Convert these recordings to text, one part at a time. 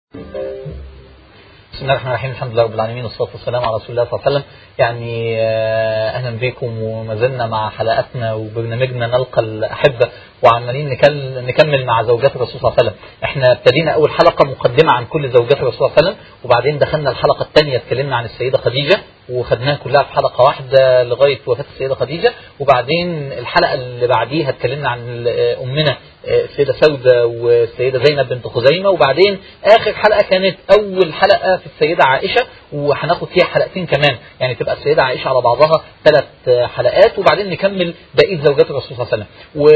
بسم الله الرحمن الرحيم الحمد لله رب العالمين والصلاة والسلام على رسول الله صلى الله عليه وسلم يعني آه، أهلا بكم وما زلنا مع حلقاتنا وبرنامجنا نلقى الأحبة وعمالين نكل- نكمل مع زوجات الرسول صلى الله عليه وسلم احنا ابتدينا أول حلقة مقدمة عن كل زوجات الرسول صلى الله عليه وسلم وبعدين دخلنا الحلقة الثانية اتكلمنا عن السيدة خديجة وخدناها كلها في حلقة واحدة لغاية وفاة السيدة خديجة وبعدين الحلقة اللي بعديها اتكلمنا عن ال- أمنا آه، السيدة سودة والسيدة زينب بنت خزيمة وبعدين آخر حلقة كانت أول حلقة في السيدة عائشة وهناخد فيها حلقتين كمان يعني تبقى السيدة عائشة على بعضها ثلاث آه، حلقات وبعدين نكمل بقية زوجات الرسول صلى الله عليه وسلم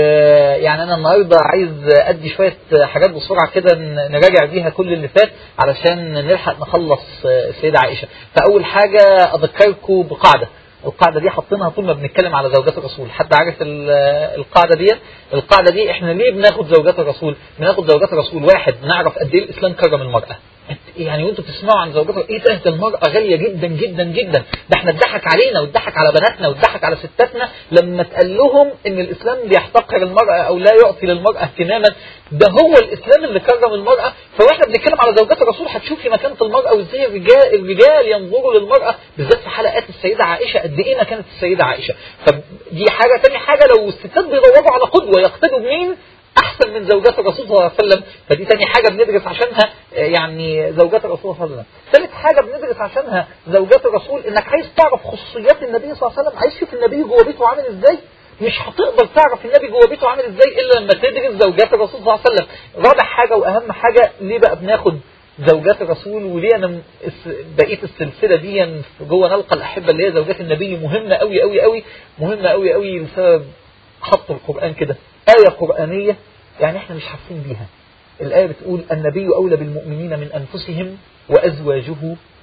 ويعني أنا النهاردة عايز أدي شوية حاجات بسرعة كده ن- نراجع بيها كل اللي فات علشان نلحق نخلص آه، السيدة عائشة فأول حاجة أذكركم بقاعدة القاعدة دي حاطينها طول ما بنتكلم على زوجات الرسول حد عارف ال- القاعدة دي القاعدة دي احنا ليه بناخد زوجات الرسول بناخد زوجات الرسول واحد نعرف قد ايه الاسلام كرم المرأة يعني وانتوا بتسمعوا عن زوجات الرسول، ايه ده ده المرأة غالية جدا جدا جدا ده احنا اتضحك علينا واتضحك على بناتنا واتضحك على ستاتنا لما اتقال لهم ان الاسلام بيحتقر المرأة او لا يعطي للمرأة اهتماما ده هو الاسلام اللي كرم المرأة فاحنا بنتكلم على زوجات الرسول هتشوفي مكانة المرأة وازاي الرجال الرجال ينظروا للمرأة بالذات في حلقات السيدة عائشة قد ايه مكانة السيدة عائشة فدي حاجة تاني حاجة لو الستات بيدوروا على قدوة يقتدوا بمين احسن من زوجات الرسول صلى الله عليه وسلم فدي تاني حاجه بندرس عشانها آه، يعني زوجات الرسول صلى الله عليه وسلم ثالث حاجه بندرس عشانها زوجات الرسول انك عايز تعرف خصوصيات النبي صلى الله عليه وسلم عايز تشوف النبي جوه بيته عامل ازاي مش هتقدر تعرف النبي جوه بيته عامل ازاي الا لما تدرس زوجات الرسول صلى الله عليه وسلم رابع حاجه واهم حاجه ليه بقى بناخد زوجات الرسول وليه انا م- الس- بقيه السلسله دي في جوه نلقى الاحبه اللي هي زوجات النبي مهمه قوي قوي قوي مهمه قوي قوي لسبب حط القرآن كده آية قرآنية يعني احنا مش حاسين بيها الآية بتقول النبي أولى بالمؤمنين من أنفسهم وأزواجه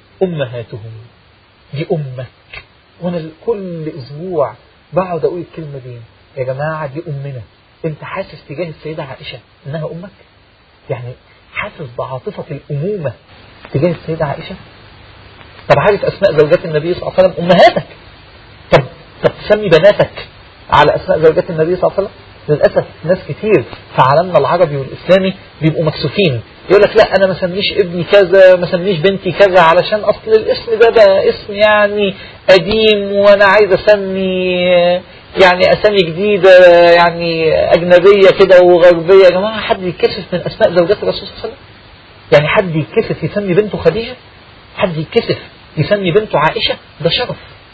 أمهاتهم دي أمك وأنا كل أسبوع بقعد أقول الكلمة دي يا جماعة دي أمنا أنت حاسس تجاه السيدة عائشة إنها أمك يعني حاسس بعاطفة الأمومة تجاه السيدة عائشة طب عارف أسماء زوجات النبي صلى الله عليه وسلم أمهاتك طب طب تسمي بناتك على اسماء زوجات النبي صلى الله عليه وسلم للاسف ناس كتير في عالمنا العربي والاسلامي بيبقوا مكسوفين يقول لك لا انا ما اسميش ابني كذا ما اسميش بنتي كذا علشان اصل الاسم ده بقى اسم يعني قديم وانا عايز اسمي يعني اسامي جديده يعني اجنبيه كده وغربيه يا جماعه حد يتكسف من اسماء زوجات الرسول صلى الله عليه وسلم يعني حد يتكسف يسمي بنته خديجه حد يتكسف يسمي بنته عائشه ده شرف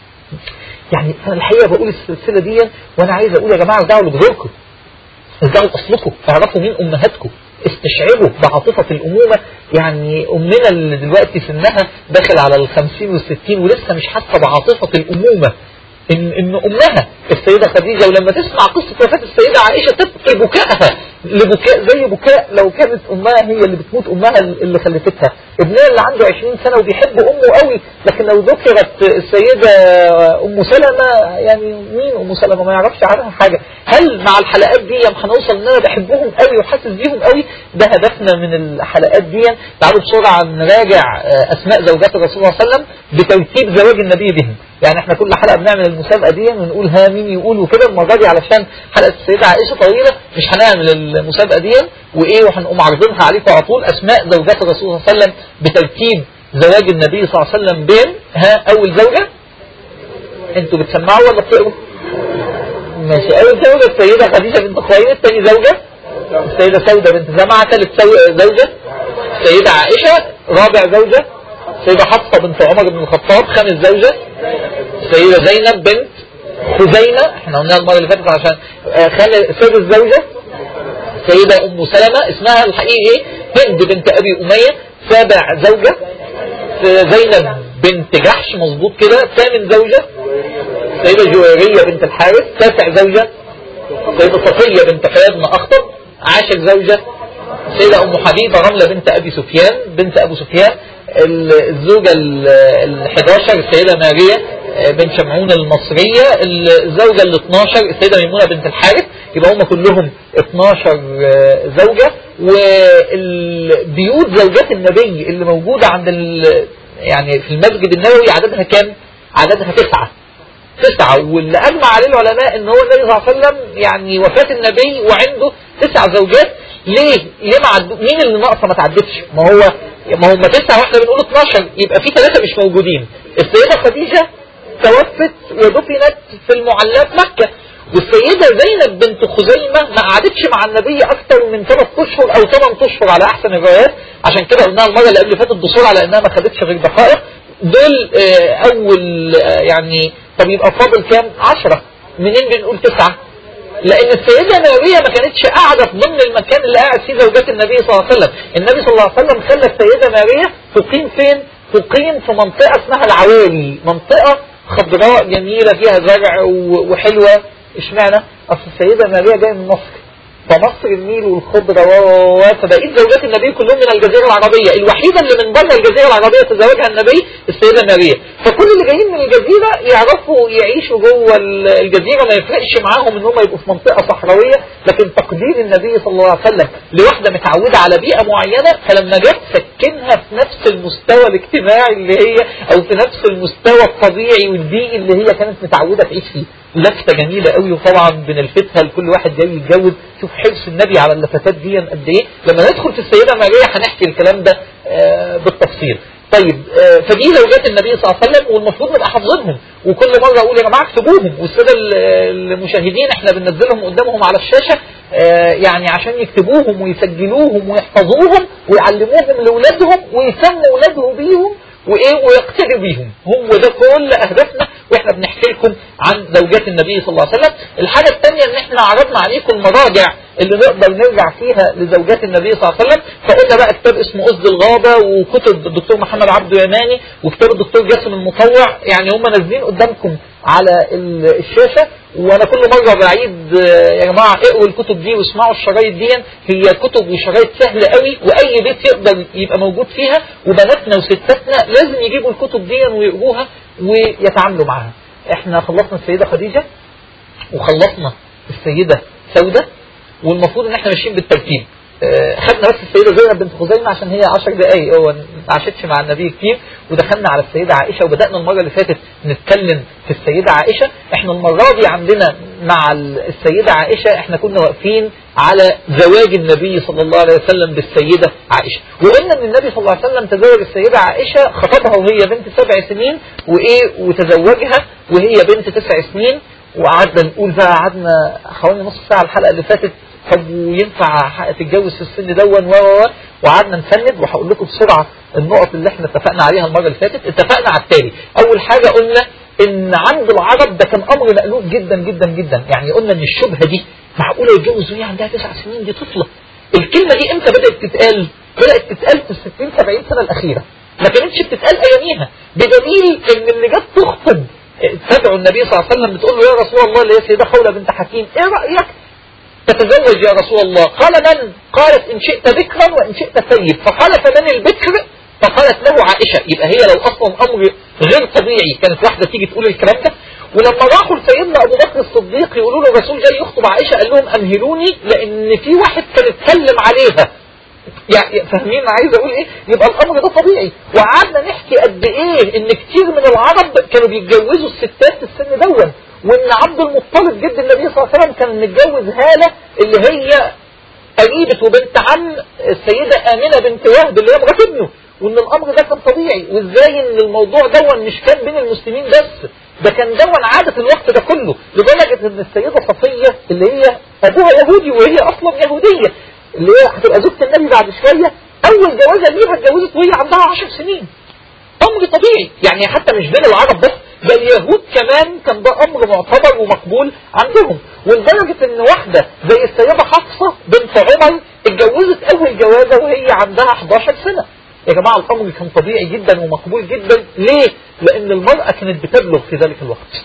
يعني انا الحقيقه بقول السلسله دي وانا عايز اقول يا جماعه ارجعوا لجذوركم ارجعوا لاصلكم اعرفوا مين امهاتكم استشعروا بعاطفة الأمومة يعني أمنا اللي دلوقتي سنها داخل على الخمسين والستين ولسه مش حاسة بعاطفة الأمومة إن, إن أمها السيدة خديجة ولما تسمع قصة وفاة السيدة عائشة تبكي بكائها لبكاء زي بكاء لو كانت أمها هي اللي بتموت أمها اللي خلفتها ابنها اللي عنده 20 سنة وبيحب أمه قوي لكن لو ذكرت السيدة أم سلمة يعني مين أم سلمة ما يعرفش عنها حاجة هل مع الحلقات دي هنوصل ان انا بحبهم قوي وحاسس بيهم قوي ده هدفنا من الحلقات دي تعالوا بسرعة نراجع أسماء زوجات الرسول صلى الله عليه وسلم بترتيب زواج النبي بهم يعني احنا كل حلقة بنعمل المسابقة دي ونقول ها مين يقول وكده المرة دي علشان حلقة السيدة عائشة طويلة مش هنعمل المسابقة دي وايه وهنقوم عارضينها عليكم على طول اسماء زوجات الرسول صلى الله عليه وسلم بترتيب زواج النبي صلى الله عليه وسلم بهم ها اول زوجة انتوا بتسمعوا ولا بتقروا ماشي اول زوجة السيدة خديجة بنت خويلد ثاني زوجة السيدة سودة بنت زمعة ثالث زوجة السيدة عائشة رابع زوجة السيدة حفصة بنت عمر بن الخطاب خامس زوجة السيدة زينب بنت خزينة احنا قلناها المرة اللي فاتت عشان خامس سادس زوجة السيدة ام سلمة اسمها الحقيقي ايه هند بنت ابي امية سابع زوجة زينب بنت جحش مظبوط كده ثامن زوجة السيدة جويرية بنت الحارث تاسع زوجة السيدة صفية بنت حياد بن أخطب عاشر زوجة السيدة أم حبيبة رملة بنت أبي سفيان بنت أبو سفيان الزوجة ال 11 السيدة ماريا بنت شمعون المصرية الزوجة ال 12 السيدة ميمونة بنت الحارث يبقى هم كلهم 12 زوجة والبيوت زوجات النبي اللي موجودة عند يعني في المسجد النبوي عددها كام؟ عددها تسعة تسعة واللي أجمع عليه العلماء ان هو النبي صلى الله عليه وسلم يعني وفاة النبي وعنده تسع زوجات ليه ليه ما عد... مين اللي ناقصه ما تعدتش ما هو ما هم تسعه واحنا بنقول 12 يبقى في ثلاثه مش موجودين السيده خديجه توفت ودفنت في المعلات مكه والسيدة زينب بنت خزيمة ما قعدتش مع النبي أكثر من ثلاث أشهر أو ثمان أشهر على أحسن الروايات عشان كده قلناها المرة اللي قبل فاتت بصورة على إنها ما خدتش غير دقائق دول آه، أول آه، يعني طب يبقى فاضل كام؟ عشرة منين بنقول تسعة؟ لأن السيدة ماريا ما كانتش قاعدة في ضمن المكان اللي قاعد فيه زوجات النبي صلى الله عليه وسلم النبي صلى الله عليه وسلم خلى السيدة ماريا تقيم فين؟ تقيم في منطقة اسمها العوالي منطقة خضراء جميلة فيها زرع و- وحلوة اشمعنى؟ اصل السيدة ماريا جاية من مصر فمصر النيل والخضرة و و- و- فبقيت زوجات النبي كلهم من الجزيرة العربية الوحيدة اللي من بره الجزيرة العربية تزوجها النبي السيدة ماريا فكل اللي جايين من الجزيرة يعرفوا يعيشوا جوه ال- الجزيرة ما يفرقش معاهم ان هم يبقوا في منطقة صحراوية لكن تقدير النبي صلى الله عليه وسلم لواحدة متعودة على بيئة معينة فلما جت سكنها في نفس المستوى الاجتماعي اللي هي او في نفس المستوى الطبيعي والبيئي اللي هي كانت متعودة تعيش فيه لفتة جميلة قوي وطبعا بنلفتها لكل واحد جاي يتجوز شوف حرص النبي على اللفتات دي قد ايه لما ندخل في السيدة ماريا هنحكي الكلام ده آه، بالتفصيل طيب آه، فدي زوجات النبي صلى الله عليه وسلم والمفروض نبقى حافظينهم وكل مرة اقول يا جماعة اكتبوهم والسادة ال- المشاهدين احنا بننزلهم قدامهم على الشاشة آه، يعني عشان يكتبوهم ويسجلوهم ويحفظوهم ويعلموهم لاولادهم ويسموا اولاده بيهم وايه ويقتدوا بيهم هو ده كل اهدافنا واحنا بنحكي لكم عن زوجات النبي صلى الله عليه وسلم الحاجه الثانيه ان احنا عرضنا عليكم المراجع اللي نقدر نرجع فيها لزوجات النبي صلى الله عليه وسلم فقلنا بقى كتاب اسمه أسد الغابة وكتب الدكتور محمد عبده يماني وكتاب الدكتور جاسم المطوع يعني هم نازلين قدامكم على ال- الشاشة وانا كل مرة بعيد آه، يا جماعة اقروا الكتب دي واسمعوا الشرايط دي هي كتب وشرايط سهلة قوي واي بيت يقدر يبقى موجود فيها وبناتنا وستاتنا لازم يجيبوا الكتب دي ويقروها ويتعاملوا معاها احنا خلصنا السيدة خديجة وخلصنا السيدة سودة والمفروض ان احنا ماشيين بالترتيب آه، خدنا بس السيدة زينب بنت خزيمة عشان هي 10 دقايق هو ما عاشتش مع النبي كتير ودخلنا على السيدة عائشة وبدأنا المرة اللي فاتت نتكلم في السيدة عائشة احنا المرة دي عندنا مع ال- السيدة عائشة احنا كنا واقفين على زواج النبي صلى الله عليه وسلم بالسيدة عائشة وقلنا ان النبي صلى الله عليه وسلم تزوج السيدة عائشة خطبها وهي بنت سبع سنين وايه وتزوجها وهي بنت تسع سنين وقعدنا نقول بقى قعدنا حوالي نص ساعة الحلقة اللي فاتت طب وينفع ح- تتجوز في السن دون و و و وقعدنا نسند وهقول لكم بسرعة النقط اللي احنا اتفقنا عليها المرة اللي فاتت اتفقنا على التالي أول حاجة قلنا إن عند العرب ده كان أمر مألوف جدا جدا جدا يعني قلنا إن الشبهة دي معقولة يتجوز وهي عندها تسع سنين دي طفلة الكلمة دي امتى بدأت تتقال؟ بدأت تتقال في الستين سبعين سنة الأخيرة ما كانتش بتتقال أياميها بدليل إن اللي جت تخطب تدعو النبي صلى الله عليه وسلم بتقول له يا رسول الله اللي هي سيدة خولة بنت حكيم ايه رأيك تتزوج يا رسول الله قال من قالت إن شئت ذكرا وإن شئت سيد فقال فمن البكر فقالت له عائشة يبقى هي لو أصلا أمر غير طبيعي كانت واحدة تيجي تقول الكلام ده ولما راحوا لسيدنا أبو بكر الصديق يقولوا له الرسول جاي يخطب عائشة قال لهم أمهلوني لأن في واحد كان اتكلم عليها يعني فاهمين انا عايز اقول ايه يبقى الامر ده طبيعي وقعدنا نحكي قد ايه ان كتير من العرب كانوا بيتجوزوا الستات في السن دون وان عبد المطلب جد النبي صلى الله عليه وسلم كان متجوز هالة اللي هي قريبة وبنت عم السيدة آمنة بنت وهب اللي هي مرات ابنه وان الامر ده كان طبيعي وازاي ان الموضوع دون مش كان بين المسلمين بس ده كان دون عادة الوقت ده كله لدرجة ان السيدة صفية اللي هي ابوها يهودي وهي اصلا يهودية اللي هي هتبقى زوجة النبي بعد شوية اول جوازة ليها اتجوزت وهي عندها عشر سنين امر طبيعي يعني حتى مش بين العرب بس ده اليهود كمان كان ده امر معتبر ومقبول عندهم ولدرجة ان واحدة زي السيدة حفصة بنت عمر اتجوزت اول جوازة وهي عندها 11 سنة يا جماعة الامر كان طبيعي جدا ومقبول جدا ليه؟ لان المرأة كانت بتبلغ في ذلك الوقت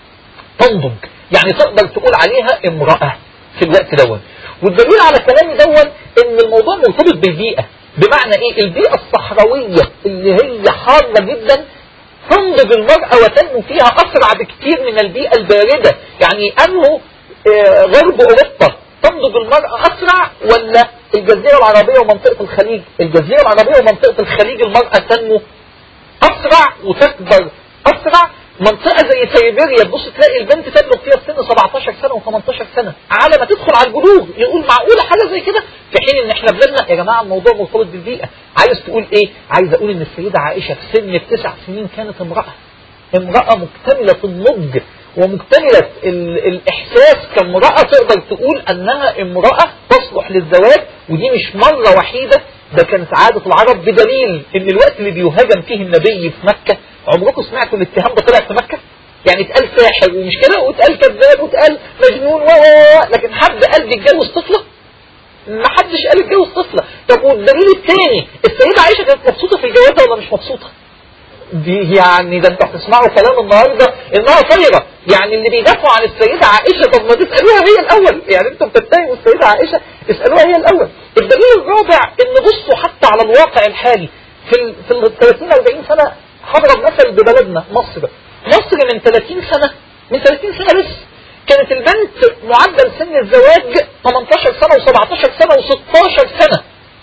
تنضج يعني تقدر تقول عليها امرأة في الوقت دون والدليل على كلامي دون ان الموضوع مرتبط بالبيئة بمعنى ايه البيئة الصحراوية اللي هي حارة جدا تنضج المرأة وتنمو فيها أسرع بكثير من البيئة الباردة يعني أنه آه، غرب أوروبا تنضج المرأة أسرع ولا الجزيرة العربية ومنطقة الخليج الجزيرة العربية ومنطقة الخليج المرأة تنمو أسرع وتكبر أسرع منطقة زي سيبيريا تبص تلاقي البنت تبلغ فيها السن 17 سنة و18 سنة على ما تدخل على البلوغ يقول معقولة حاجة زي كده في حين ان احنا بلادنا يا جماعه الموضوع مرتبط بالبيئه عايز تقول ايه عايز اقول ان السيده عائشه في سن التسع سنين كانت امراه امراه مكتمله النضج ومكتملة ال- الإحساس كامرأة تقدر تقول أنها امرأة تصلح للزواج ودي مش مرة وحيدة ده كانت عادة العرب بدليل ان الوقت اللي بيهاجم فيه النبي في مكة عمركم سمعتوا الاتهام ده طلع في مكة يعني اتقال ساحر ومش كده واتقال كذاب واتقال مجنون و و و لكن حد قال بيتجوز طفلة ما حدش قال اتجوز طفلة طب والدليل الثاني السيدة عائشة كانت مبسوطة في الجواز ده ولا مش مبسوطة دي يعني ده انتوا هتسمعوا كلام النهارده انها طايره يعني اللي بيدافعوا عن السيده عائشه طب ما تسالوها هي الاول يعني انتوا بتتهموا السيده عائشه اسالوها هي الاول الدليل الرابع ان بصوا حتى على الواقع الحالي في ال في ال 30 40 سنه هضرب مثل ببلدنا مصر مصر من 30 سنه من 30 سنه بس كانت البنت معدل سن الزواج 18 سنه و17 سنه و16 سنه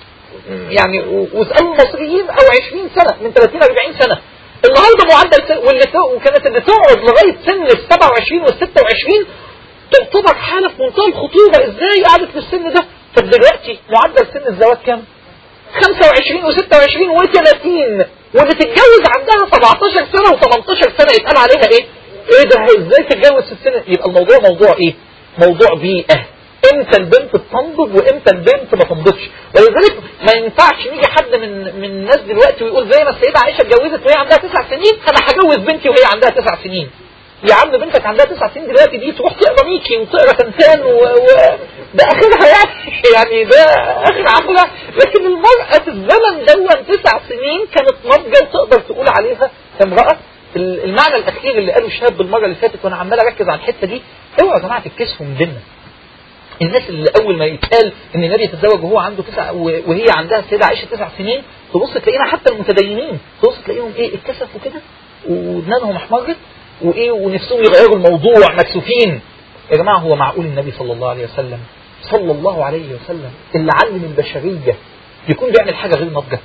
يعني و- واسألوا المصريين او 20 سنة من 30 ل 40 سنة النهارده معدل سن واللي ت- وكانت اللي تقعد لغاية سن ال 27 وال 26 تعتبر حالة في منتهى الخطورة ازاي قعدت في السن ده طب دلوقتي معدل سن الزواج كام 25 و26 و30 واللي تتجوز عندها 17 سنة و18 سنة يتقال عليها ايه ايه ده ازاي تتجوز في السن يبقى الموضوع موضوع ايه موضوع بيئة امتى البنت تنضج وامتى البنت ما تنضجش ولذلك ما ينفعش نيجي حد من من الناس دلوقتي ويقول زي ما السيده عائشه اتجوزت وهي عندها تسع سنين انا هجوز بنتي وهي عندها تسع سنين يا عم بنتك عندها تسع سنين دلوقتي دي تروح تقرا ميكي وتقرا تنتان و... و... ده اخرها يعني يعني ده اخر عمرها لكن المراه في الزمن دون تسع سنين كانت ناضجه وتقدر تقول عليها امراه ال- المعنى الاخير اللي قاله شاب المره اللي فاتت وانا عمال اركز على الحته دي اوعوا يا جماعه تتكسفوا من ديننا الناس اللي اول ما يتقال ان النبي يتزوج وهو عنده تسع و- وهي عندها السيده عائشه تسع سنين تبص تلاقينا حتى المتدينين تبص تلاقيهم ايه اتكسفوا كده ودنانهم احمرت وايه ونفسهم يغيروا الموضوع مكسوفين يا جماعه هو معقول النبي صلى الله عليه وسلم صلى الله عليه وسلم اللي علم البشريه يكون بيعمل حاجه غير ناضجه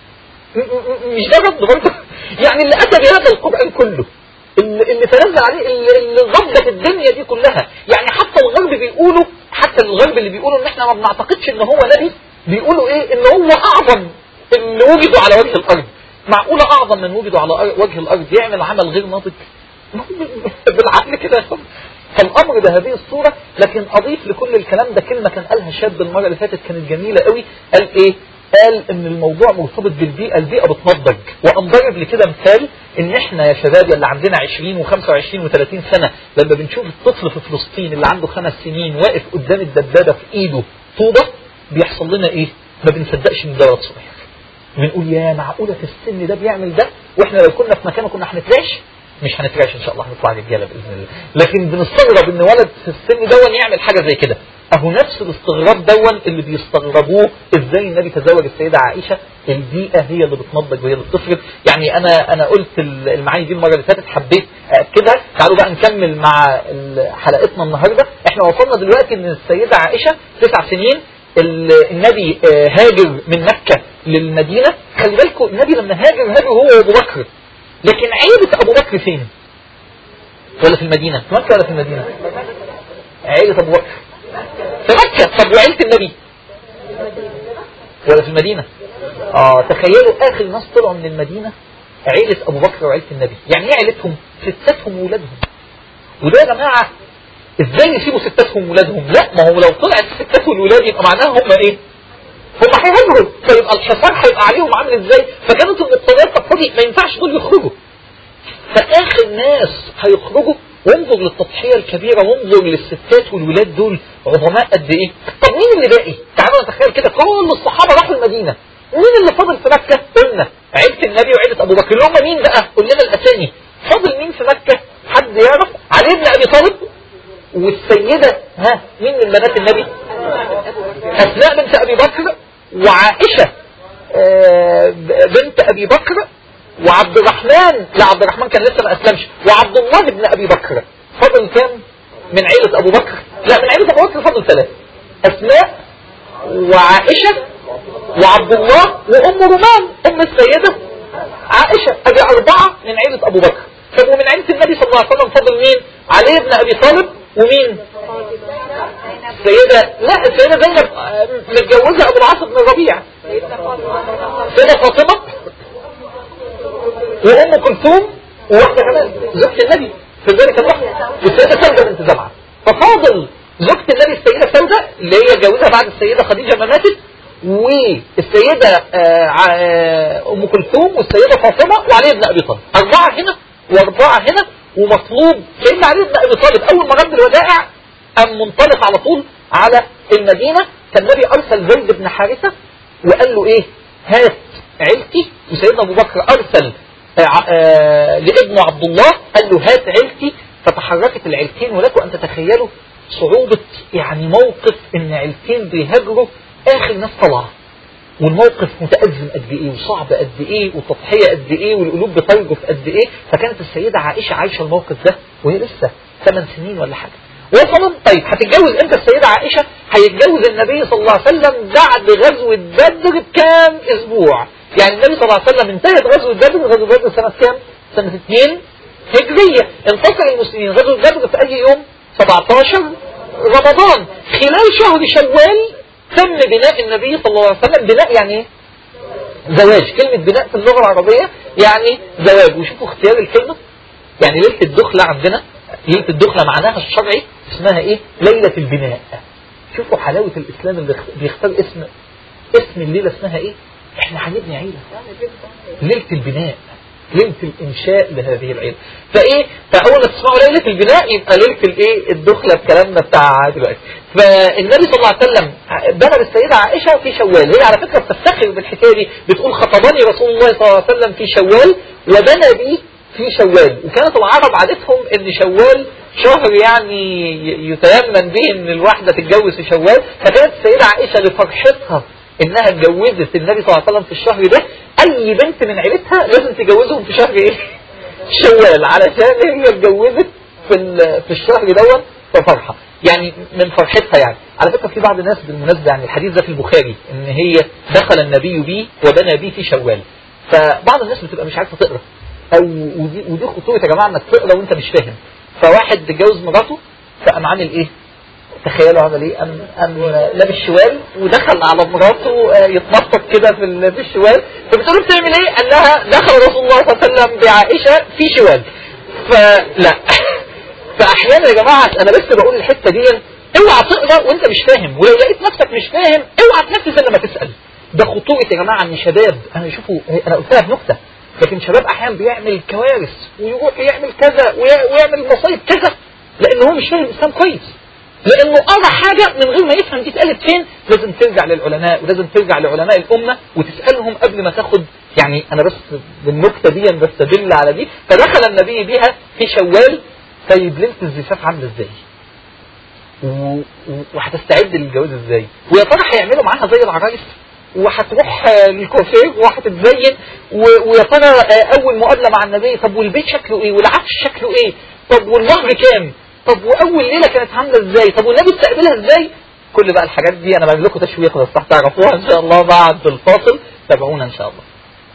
م- م- مش ده رد برضه يعني اللي اتى بهذا القران كله اللي, اللي تنزل عليه اللي, اللي غضت الدنيا دي كلها يعني حتى الغرب بيقولوا حتى الغرب اللي بيقولوا ان احنا ما بنعتقدش ان هو نبي بيقولوا ايه ان هو اعظم اللي وجدوا على وجه الارض معقوله اعظم من وجدوا على أر- وجه الارض يعمل عمل غير ناضج ما هو بالعقل كده يا اخوان. فالامر بهذه الصوره لكن اضيف لكل الكلام ده كلمه كان قالها شاب المره اللي فاتت كانت جميله قوي قال ايه قال ان الموضوع مرتبط بالبيئه البيئه بتنضج وانضرب لكده مثال ان احنا يا شباب اللي عندنا 20 و25 و30 سنه لما بنشوف الطفل في فلسطين اللي عنده خمس سنين واقف قدام الدبابه في ايده طوبه بيحصل لنا ايه ما بنصدقش ان ده ولد صغير بنقول يا معقوله في السن ده بيعمل ده واحنا لو كنا في مكانه كنا هنترعش مش هنترعش ان شاء الله هنطلع رجاله باذن الله لكن بنستغرب ان ولد في السن دون يعمل حاجه زي كده اهو نفس الاستغراب دون اللي بيستغربوه ازاي النبي تزوج السيده عائشه البيئه هي اللي بتنضج وهي اللي بتفرض يعني انا انا قلت المعاني دي المره اللي فاتت حبيت اكدها تعالوا بقى نكمل مع ال- حلقتنا النهارده احنا وصلنا دلوقتي ان السيده عائشه تسع سنين ال- النبي آه، هاجر من مكة للمدينة خلي بالكم النبي لما هاجر هاجر هو وابو بكر لكن عيلة ابو بكر فين ولا في المدينة في مكة ولا في المدينة عيلة ابو بكر في مكة طب وعيلة النبي ولا في المدينة اه تخيلوا اخر ناس طلعوا من المدينة عيلة ابو بكر وعيلة النبي يعني ايه عيلتهم ستاتهم وولادهم وده يا جماعة ازاي يسيبوا ستاتهم وولادهم لا ما هو لو طلعت الستات والولاد يبقى معناها هم ايه هم هيهاجروا فيبقى الحصار هيبقى عليهم عامل ازاي فكانت المقتضيات تقتضي ما ينفعش دول يخرجوا فاخر ناس هيخرجوا وانظر للتضحيه الكبيره وانظر للستات والولاد دول عظماء قد ايه طب مين اللي باقي تعالوا نتخيل كده كل الصحابه راحوا المدينه مين اللي فاضل في مكه قلنا عيله النبي وعيله ابو بكر اللي هم مين بقى قول لنا الاسامي فاضل مين في مكه حد يعرف علي بن ابي طالب والسيدة ها مين من بنات النبي أسماء بنت أبي بكر وعائشة آه، بنت أبي بكر وعبد الرحمن لا عبد الرحمن كان لسه ما أسلمش وعبد الله بن أبي بكر فضل كام من عيلة أبو بكر لا من عيلة أبو بكر فضل ثلاثة أسماء وعائشة وعبد الله وأم رومان أم السيدة عائشة أدي أربعة من عيلة أبو بكر طب ومن عيلة النبي صلى الله عليه وسلم فضل مين علي بن أبي طالب ومين السيدة لا السيدة زينب آه، متجوزة ابو العاص بن الربيع السيدة فاطمة وام كلثوم وواحدة كمان زوجة النبي في ذلك الوقت والسيدة سودة بنت زمعة ففاضل زوجة النبي السيدة سودة اللي هي جوزها بعد السيدة خديجة ما ماتت والسيدة آه، آه، ام كلثوم والسيدة فاطمة وعلي بن ابي طالب اربعة هنا واربعة هنا ومطلوب سيدنا علي بن ابي طالب اول ما رد الودائع قام منطلق على طول على المدينة كان النبي ارسل زيد بن حارثة وقال له ايه هات عيلتي وسيدنا ابو بكر ارسل آه، آه، لابنه عبد الله قال له هات عيلتي فتحركت العيلتين ولكم ان تتخيلوا صعوبة يعني موقف ان عيلتين بيهاجروا اخر ناس طلع والموقف متأزم قد ايه وصعب قد ايه والتضحية قد ايه والقلوب بترجف قد ايه فكانت السيدة عائشة عايشة الموقف ده وهي لسه ثمان سنين ولا حاجة وصلت طيب هتتجوز امتى السيدة عائشة هيتجوز النبي صلى الله عليه وسلم بعد غزوة بدر بكام اسبوع يعني النبي صلى الله عليه وسلم انتهت غزوة بدر غزوة بدر سنة كام سنة 2 هجرية انتصر المسلمين غزوة بدر في اي يوم 17 رمضان خلال شهر شوال تم بناء النبي صلى الله عليه وسلم بناء يعني ايه زواج كلمة بناء في اللغة العربية يعني زواج وشوفوا اختيار الكلمة يعني ليلة الدخلة عندنا ليلة الدخلة معناها الشرعي اسمها ايه ليلة البناء شوفوا حلاوة الاسلام اللي بيختار اسم اسم الليلة اسمها ايه احنا هنبني عيلة ليلة البناء ليلة الإنشاء لهذه العيلة فإيه فأول ما تسمعوا ليلة البناء يبقى ليلة الإيه الدخلة بكلامنا بتاع دلوقتي فالنبي صلى الله عليه وسلم بنى السيدة عائشة في شوال هي على فكرة بتفتخر بالحكاية دي بتقول خطبني رسول الله صلى الله عليه وسلم في شوال وبنى بي في شوال وكانت العرب عادتهم ان شوال شهر يعني يتيمن به ان الواحدة تتجوز في شوال فكانت السيدة عائشة لفرحتها انها اتجوزت النبي صلى الله عليه وسلم في الشهر ده اي بنت من عيلتها لازم تجوزهم في شهر ايه شوال علشان هي اتجوزت في في الشهر دوت ففرحة يعني من فرحتها يعني على فكرة في بعض الناس بالمناسبة يعني الحديث ده في البخاري ان هي دخل النبي بي وبنى بي في شوال فبعض الناس بتبقى مش عارفة تقرأ او ودي, ودي خطورة يا جماعة انك تقرأ وانت مش فاهم فواحد اتجوز مراته فقام عامل ايه تخيلوا عمل ايه أم, أم لابس شوال ودخل على مراته يتنطط كده في في الشوال فبتقول له بتعمل ايه قال لها دخل رسول الله صلى الله عليه وسلم بعائشة في شوال فلا فاحيانا يا جماعة انا بس بقول الحتة دي اوعى تقرا وانت مش فاهم ولو لقيت نفسك مش فاهم اوعى تنفذ الا ما تسال ده خطوره يا جماعه ان شباب انا شوفوا انا قلتها بنكته لكن شباب احيانا بيعمل كوارث ويروح يعمل كذا ويعمل مصايب كذا لان هو مش فاهم الاسلام كويس لانه قرا حاجة من غير ما يفهم دي اتقالت فين لازم ترجع للعلماء ولازم ترجع لعلماء الامة وتسألهم قبل ما تاخد يعني انا بس بالنكتة دي بستدل على دي فدخل النبي بيها في شوال طيب ليلة الزفاف عاملة ازاي وهتستعد للجواز ازاي ويا ترى هيعملوا معاها زي العرايس وهتروح للكوافير وهتتزين ويا ترى اول مقابله مع النبي طب والبيت شكله ايه والعفش شكله ايه طب والمهر كام طب واول ليله كانت عامله ازاي طب والنبي استقبلها ازاي كل بقى الحاجات دي انا بعمل لكم تشويق بس تعرفوها ان شاء الله بعد الفاصل تابعونا ان شاء الله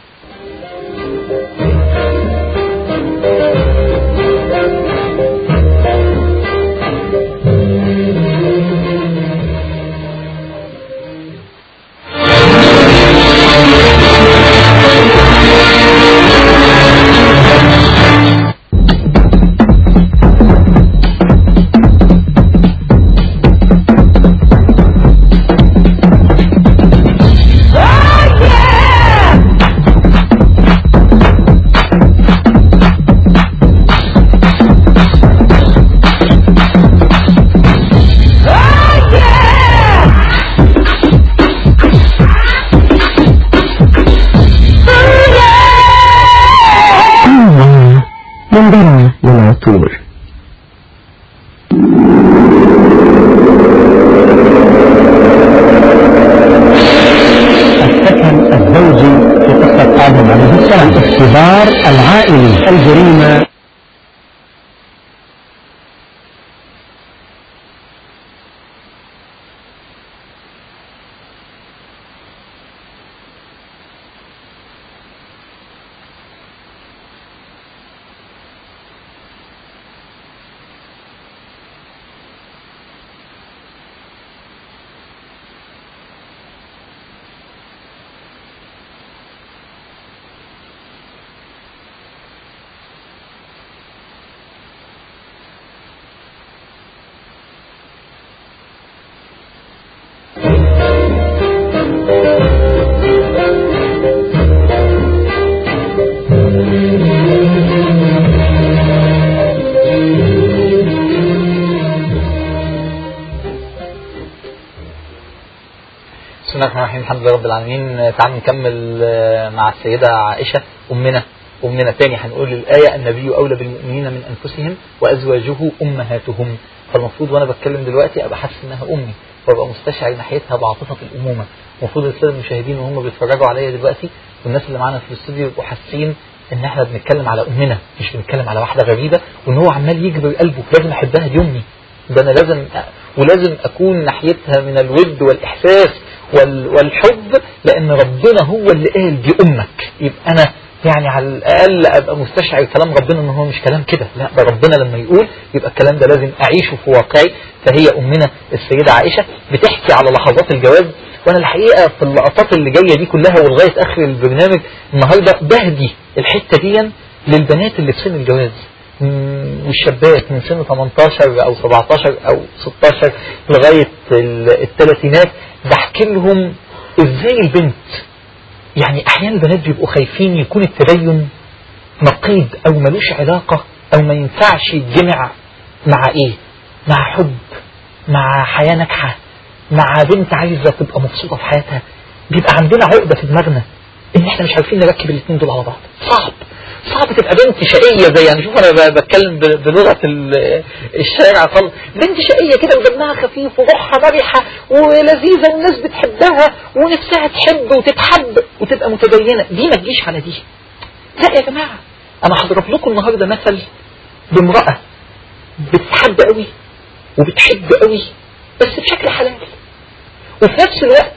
منظرنا للعطور السكن الزوجي في قصة آدم عليه السلام اختبار العائلي الجريمة الرحمن الرحيم الحمد لله رب العالمين تعالوا نكمل آه، مع السيدة عائشة أمنا أمنا تاني هنقول الآية النبي أولى بالمؤمنين من أنفسهم وأزواجه أمهاتهم فالمفروض وأنا بتكلم دلوقتي أبقى حاسس إنها أمي وأبقى مستشعر ناحيتها بعاطفة الأمومة المفروض السادة المشاهدين وهم بيتفرجوا عليا دلوقتي والناس اللي معانا في الاستوديو يبقوا حاسين ان احنا بنتكلم على امنا مش بنتكلم على واحده غريبه وان هو عمال يجبر قلبه لازم احبها دي امي ده انا لازم أ- ولازم اكون ناحيتها من الود والاحساس وال والحب لان ربنا هو اللي قال دي امك يبقى انا يعني على الاقل ابقى مستشعر كلام ربنا ان هو مش كلام كده لا ده ربنا لما يقول يبقى الكلام ده لازم اعيشه في واقعي فهي امنا السيده عائشه بتحكي على لحظات الجواز وانا الحقيقه في اللقطات اللي جايه دي كلها ولغايه اخر البرنامج النهارده بهدي الحته دي للبنات اللي في سن الجواز مم، والشابات من سن 18 او 17 او 16 لغايه ال- الثلاثينات بحكي لهم ازاي البنت يعني احيانا البنات بيبقوا خايفين يكون التدين نقيض او ملوش علاقه او ما ينفعش يتجمع مع ايه؟ مع حب مع حياه ناجحه مع بنت عايزه تبقى مبسوطه في حياتها بيبقى عندنا عقده في دماغنا ان احنا مش عارفين نركب الاثنين دول على بعض صعب صعب تبقى بنت شقيه زي يعني شوف انا ب- بتكلم ب- بلغه ال- الشارع خالص بنت شقيه كده ودمها خفيف وروحها مرحه ولذيذه والناس بتحبها ونفسها تحب وتتحب وتبقى متدينه دي ما تجيش على دي لا يا جماعه انا هضرب لكم النهارده مثل بامراه بتحب قوي وبتحب قوي بس بشكل حلال وفي نفس الوقت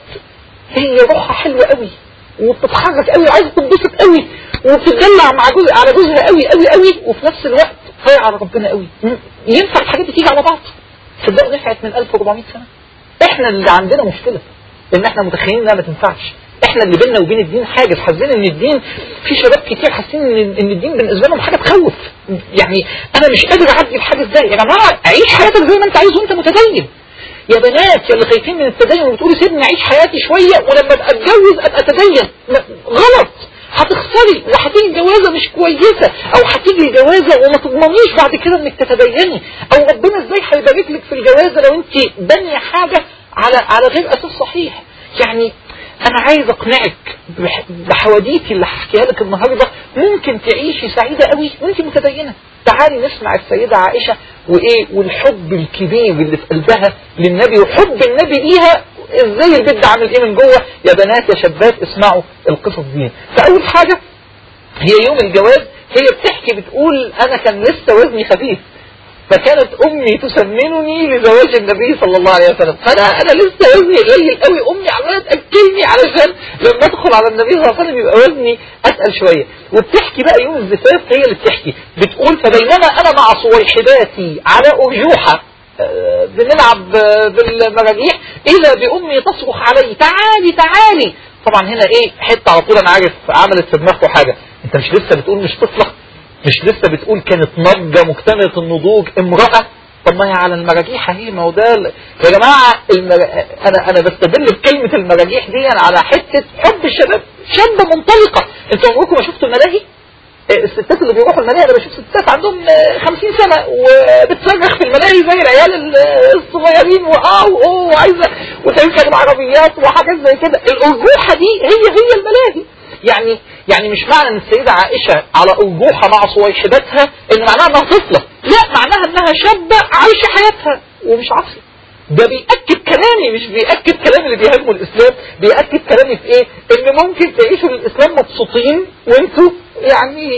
هي روحها حلوه قوي وبتتحرك قوي وعايزه تنبسط قوي وبتتدلع مع جوز على جوزها قوي قوي قوي وفي نفس الوقت خايعه على ربنا قوي م- ينفع الحاجات دي تيجي على بعض صدقوا نفعت من 1400 سنه احنا اللي عندنا مشكله ان احنا متخيلين انها ما تنفعش احنا اللي بيننا وبين الدين حاجز حاسين ان الدين في شباب كتير حاسين ان ان الدين بالنسبه لهم حاجه تخوف يعني انا مش قادر اعدي الحاجز ده يا جماعه عيش حياتك زي ما انت عايز وانت متدين يا بنات يا اللي خايفين من التدين وبتقولوا سيبني اعيش حياتي شويه ولما ابقى اتجوز ابقى اتدين لا، غلط هتخسري وهتيجي جوازه مش كويسه او هتيجي جوازه وما تضمنيش بعد كده انك تتديني او ربنا ازاي هيبارك لك في الجوازه لو انت بانيه حاجه على على غير اساس صحيح يعني انا عايز اقنعك بح- بحواديتي اللي هحكيها لك النهارده ممكن تعيشي سعيده قوي وانت متدينه تعالي نسمع السيده عائشه وايه والحب الكبير اللي في قلبها للنبي وحب النبي ليها ازاي البيت ده عامل ايه من جوه يا بنات يا شابات اسمعوا القصص دي فاول حاجه هي يوم الجواز هي بتحكي بتقول انا كان لسه وزني خفيف فكانت امي تسمنني لزواج النبي صلى الله عليه وسلم فانا انا لسه وزني قليل قوي امي عماله تاكلني علشان لما ادخل على النبي صلى الله عليه وسلم يبقى وزني اتقل شويه وبتحكي بقى يوم الزفاف هي اللي بتحكي بتقول فبينما انا مع صويحباتي على ارجوحه آه، بنلعب آه، بالمراجيح اذا بامي تصرخ علي تعالي تعالي طبعا هنا ايه حته على طول انا عارف عملت في دماغكم حاجه انت مش لسه بتقول مش طفله مش لسه بتقول كانت نضجة مكتملة النضوج امرأة طب ما هي على المراجيح اهي ما هو ده ال- يا جماعة المر... انا انا بستدل بكلمة المراجيح دي على حتة حب الشباب شابة منطلقة انتوا عمركم ما شفتوا الملاهي؟ آه، الستات اللي بيروحوا الملاهي انا بشوف ستات عندهم آه، 50 سنة وبتصرخ في الملاهي زي العيال ال- الصغيرين واه واوه وعايزة وتركب العربيات وحاجات زي كده الأرجوحة دي هي هي الملاهي يعني يعني مش معنى ان السيدة عائشة على أرجوحة مع صويحباتها ان معناها انها طفلة لا معناها انها شابة عايشة حياتها ومش عاصية ده بيأكد كلامي مش بيأكد كلام اللي بيهاجموا الإسلام بيأكد كلامي في إيه؟ إن ممكن تعيشوا الإسلام مبسوطين وأنتوا يعني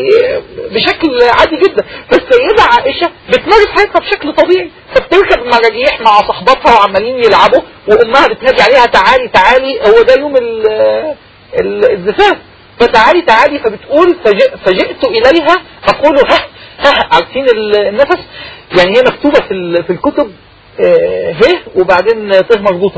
بشكل عادي جدا فالسيدة عائشة بتمارس حياتها بشكل طبيعي فبتركب مراجيح مع صحباتها وعمالين يلعبوا وأمها بتنادي عليها تعالي تعالي هو ده يوم ال- ال- الزفاف فتعالي تعالي فبتقول فجئ فجئت إليها أقول ها ها عارفين النفس يعني هي مكتوبة في ال- في الكتب آه، ه وبعدين ت مربوطة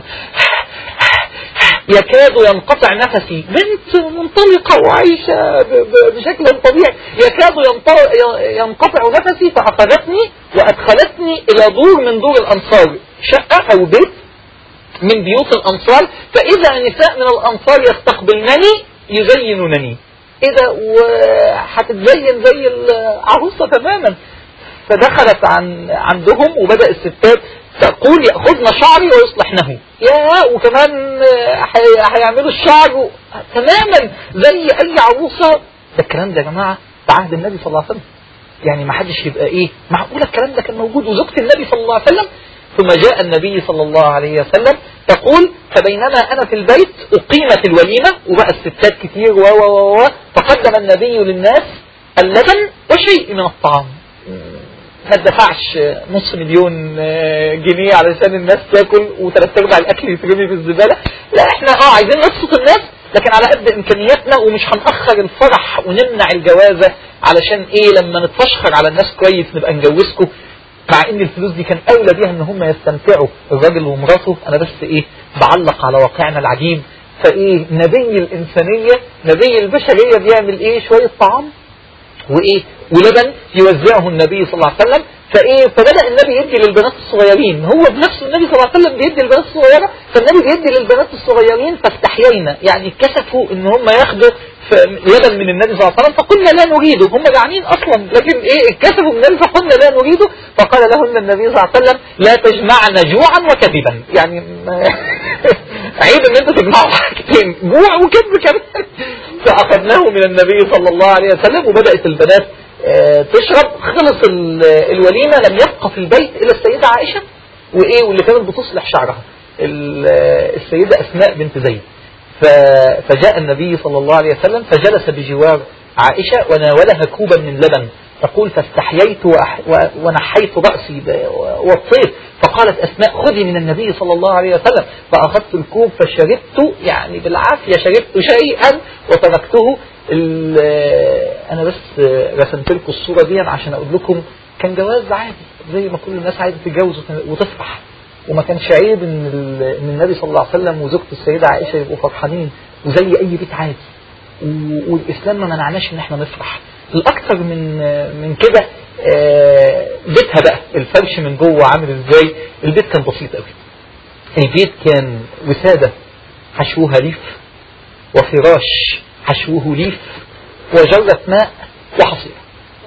يكاد ينقطع نفسي بنت منطلقة وعايشة ب- ب- بشكل طبيعي يكاد ينط- ينقطع نفسي فأخذتني وأدخلتني إلى دور من دور الأنصار شقة أو بيت من بيوت الأنصار فإذا نساء من الأنصار يستقبلنني يزينونني إيه ده وهتتزين زي العروسة تماما فدخلت عن عندهم وبدأ الستات تقول يأخذن شعري ويصلحنه يا وكمان هي- هيعملوا الشعر و... تماما زي أي عروسة ده الكلام ده يا جماعة في عهد النبي صلى الله عليه وسلم يعني ما حدش يبقى ايه معقولة الكلام ده كان موجود وزوجة النبي صلى الله عليه وسلم ثم جاء النبي صلى الله عليه وسلم تقول فبينما انا في البيت اقيمت الوليمة وبقى الستات كتير و و و و فقدم النبي للناس اللبن وشيء من الطعام ما دفعش نص مليون آه، جنيه علشان الناس تاكل وثلاث ارباع الاكل يترمي في الزباله لا احنا اه عايزين نبسط الناس لكن على قد امكانياتنا ومش هنأخر الفرح ونمنع الجوازه علشان ايه لما نتفشخر على الناس كويس نبقى نجوزكم مع ان الفلوس دي كان اولى بيها ان هم يستمتعوا الراجل ومراته انا بس ايه بعلق على واقعنا العجيب فايه نبي الانسانيه نبي البشريه بيعمل ايه شويه طعام وايه ولبن يوزعه النبي صلى الله عليه وسلم فايه فبدا النبي يدي للبنات الصغيرين هو بنفسه النبي صلى الله عليه وسلم بيدي للبنات الصغيره فالنبي بيدي للبنات الصغيرين فاستحيينا يعني كسفوا ان هم ياخدوا ف- لبن من النبي صلى الله عليه وسلم فقلنا لا نريده هم جعانين اصلا لكن ايه اتكسفوا من النبي فقلنا لا نريده فقال لهن النبي صلى الله عليه وسلم لا تجمعن جوعا وكذبا يعني ما- عيب ان انت تجمعوا حاجتين جوع وكذب كمان فاخذناه من النبي صلى الله عليه وسلم وبدات البنات آه، تشرب خلص ال- الوليمه لم يبقى في البيت الا السيده عائشه وايه واللي كانت بتصلح شعرها ال- آه، السيده اسماء بنت زيد ف- فجاء النبي صلى الله عليه وسلم فجلس بجوار عائشه وناولها كوبا من لبن تقول فاستحييت وأح- و- ونحيت رأسي ب- والطير فقالت أسماء خذي من النبي صلى الله عليه وسلم فأخذت الكوب فشربت يعني بالعافية شربت شيئا وتركته ال- أنا بس رسمت لكم الصورة دي عشان أقول لكم كان جواز عادي زي ما كل الناس عايزة تتجوز وت- وتفرح وما كانش عيب ان ال- ان النبي صلى الله عليه وسلم وزوجته السيده عائشه يبقوا فرحانين وزي اي بيت عادي و- والاسلام ما منعناش ان احنا نفرح الاكثر من من كده آه، بيتها بقى الفرش من جوه عامل ازاي البيت كان بسيط قوي البيت كان وساده حشوها ليف وفراش حشوه ليف وجرة ماء وحصيرة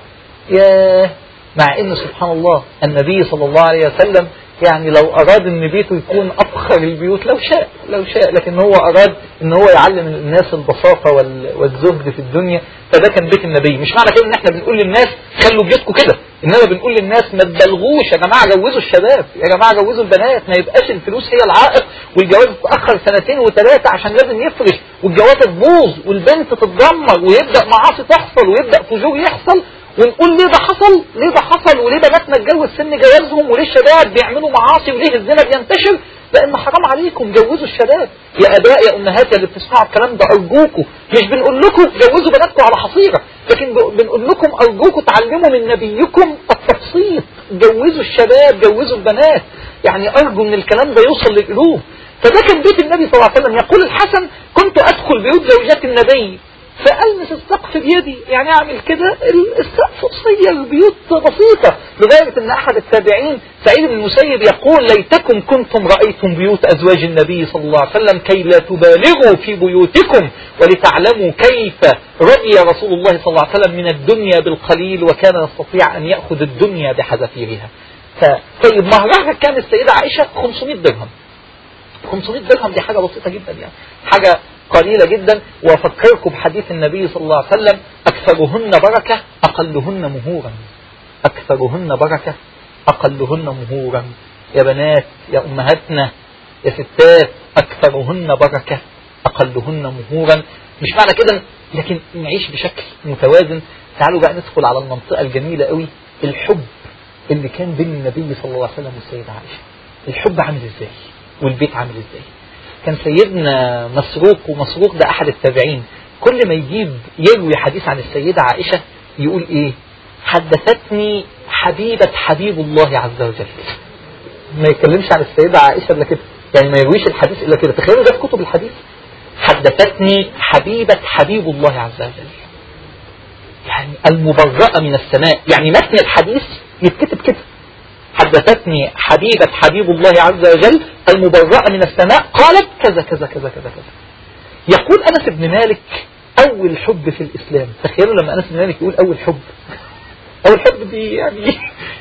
يا مع ان سبحان الله النبي صلى الله عليه وسلم يعني لو اراد ان بيته يكون افخر البيوت لو شاء لو شاء لكن هو اراد ان هو يعلم الناس البساطه وال- والزهد في الدنيا فده كان بيت النبي مش معنى كده ان احنا بنقول للناس خلوا بيوتكم كده انما بنقول للناس ما تبالغوش يا جماعه جوزوا الشباب يا جماعه جوزوا البنات ما يبقاش الفلوس هي العائق والجواز يتاخر سنتين وثلاثه عشان لازم يفرش والجوازه تبوظ والبنت تتدمر ويبدا معاصي تحصل ويبدا فجور يحصل ونقول ليه ده حصل ليه ده حصل وليه بناتنا اتجوز سن جوازهم وليه الشباب بيعملوا معاصي وليه الزنا بينتشر لان حرام عليكم جوزوا الشباب يا اباء يا امهات يا اللي بتسمعوا الكلام ده ارجوكم مش بنقول لكم جوزوا بناتكم على حصيره لكن ب- بنقول لكم ارجوكم تعلموا من نبيكم التبسيط جوزوا الشباب جوزوا البنات يعني ارجو ان الكلام ده يوصل للقلوب فده كان بيت النبي صلى الله عليه وسلم يقول الحسن كنت ادخل بيوت زوجات النبي فألمس السقف بيدي يعني أعمل كده السقف قصير بيوت بسيطة لدرجة أن أحد التابعين سعيد بن المسيب يقول ليتكم كنتم رأيتم بيوت أزواج النبي صلى الله عليه وسلم كي لا تبالغوا في بيوتكم ولتعلموا كيف رضي رسول الله صلى الله عليه وسلم من الدنيا بالقليل وكان يستطيع أن يأخذ الدنيا بحذافيرها ف- طيب مهرها كان السيدة عائشة 500 درهم 500 درهم دي حاجة بسيطة جدا يعني حاجة قليلة جدا وأفكركم بحديث النبي صلى الله عليه وسلم أكثرهن بركة أقلهن مهورا أكثرهن بركة أقلهن مهورا يا بنات يا أمهاتنا يا ستات أكثرهن بركة أقلهن مهورا مش معنى كده لكن نعيش بشكل متوازن تعالوا بقى ندخل على المنطقة الجميلة قوي الحب اللي كان بين النبي صلى الله عليه وسلم والسيدة عائشة الحب عامل ازاي والبيت عامل ازاي كان سيدنا مسروق ومسروق ده احد التابعين كل ما يجيب يروي حديث عن السيدة عائشة يقول ايه حدثتني حبيبة حبيب الله عز وجل ما يتكلمش عن السيدة عائشة الا كده يعني ما يرويش الحديث الا كده تخيلوا ده في كتب الحديث حدثتني حبيبة حبيب الله عز وجل يعني المبرأة من السماء يعني متن الحديث يتكتب كده حدثتني حبيبة حبيب الله عز وجل المبرأة من السماء قالت كذا كذا كذا كذا كذا يقول أنس بن مالك أول حب في الإسلام تخيلوا لما أنس بن مالك يقول أول حب أول حب دي يعني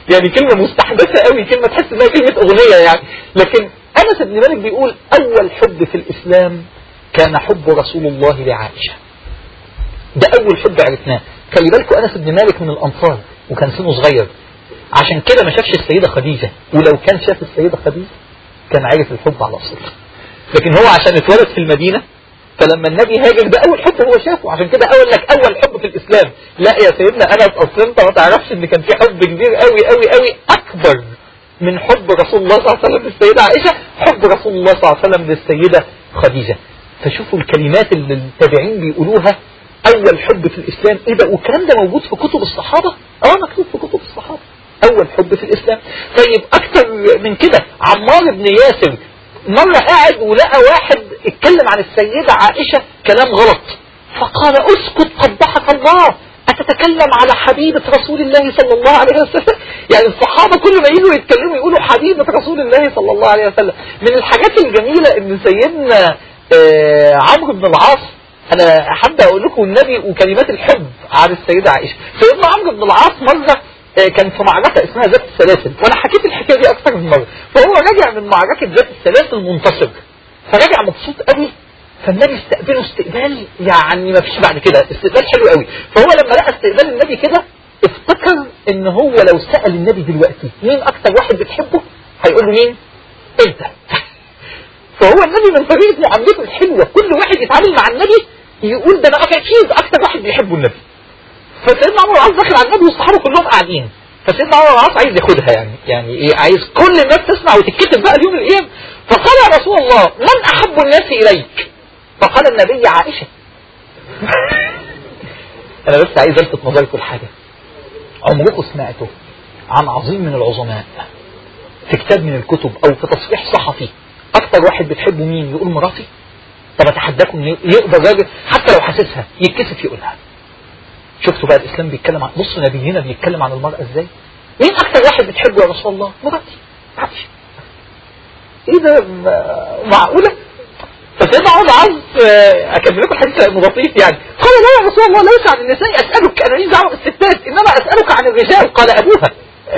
يعني كلمة مستحدثة قوي كلمة تحس انها كلمة اغنية يعني لكن انس بن مالك بيقول اول حب في الاسلام كان حب رسول الله لعائشة ده اول حب عرفناه خلي بالكم انس بن مالك من الانصار وكان سنه صغير عشان كده ما شافش السيدة خديجة ولو كان شاف السيدة خديجة كان عارف الحب على اصله لكن هو عشان اتولد في المدينة فلما النبي هاجر ده اول حب هو شافه عشان كده اقول لك اول حب في الاسلام لا يا سيدنا انا اصل انت ما تعرفش ان كان في حب كبير قوي قوي قوي اكبر من حب رسول الله صلى الله عليه وسلم للسيدة عائشة حب رسول الله صلى الله عليه وسلم للسيدة خديجة فشوفوا الكلمات اللي التابعين بيقولوها اول حب في الاسلام ايه ده والكلام ده موجود في كتب الصحابة اه مكتوب في كتب الصحابة اول حب في الاسلام طيب اكتر من كده عمار بن ياسر مرة قاعد ولقى واحد اتكلم عن السيدة عائشة كلام غلط فقال اسكت قبحك الله أتتكلم على حبيبة رسول الله صلى الله عليه وسلم يعني الصحابة كل ما يجوا يتكلموا يقولوا حبيبة رسول الله صلى الله عليه وسلم من الحاجات الجميلة ان سيدنا آه عمرو بن العاص انا حابة اقول لكم النبي وكلمات الحب عن السيدة عائشة سيدنا عمرو بن العاص مرة كان في معركة اسمها ذات السلاسل وانا حكيت الحكاية دي اكثر من مرة فهو رجع من معركة ذات السلاسل منتصر فرجع مبسوط قوي فالنبي استقبله استقبال يعني ما فيش بعد كده استقبال حلو قوي فهو لما لقى استقبال النبي كده افتكر ان هو لو سأل النبي دلوقتي مين اكتر واحد بتحبه هيقول له مين انت فهو النبي من طريقة معاملته الحلوة كل واحد يتعامل مع النبي يقول ده انا اكيد اكتر واحد بيحبه النبي فسيدنا عمر العاص داخل على النبي والصحابه كلهم قاعدين فسيدنا عمر العاص عايز ياخدها يعني يعني ايه عايز كل الناس تسمع وتتكتب بقى اليوم الايام فقال يا رسول الله من احب الناس اليك فقال النبي عائشه انا بس عايز الفت نظركم لحاجه عمركم سمعتوا عن عظيم من العظماء في كتاب من الكتب او في تصريح صحفي اكتر واحد بتحبه مين يقول مراتي طب اتحداكم يقدر راجل حتى لو حاسسها يتكسف يقولها شفتوا بقى الإسلام بيتكلم عن بصوا نبينا بيتكلم عن المرأة إزاي مين أكتر واحد بتحبه يا رسول الله مراتي عائشة إيه ده معقولة فسيدنا عمر عاوز أكمل لكم الحديث لأنه لطيف يعني قال لا يا رسول الله ليس عن النساء أسألك أنا ليش دعوة بالستات إنما أسألك عن الرجال قال أبوها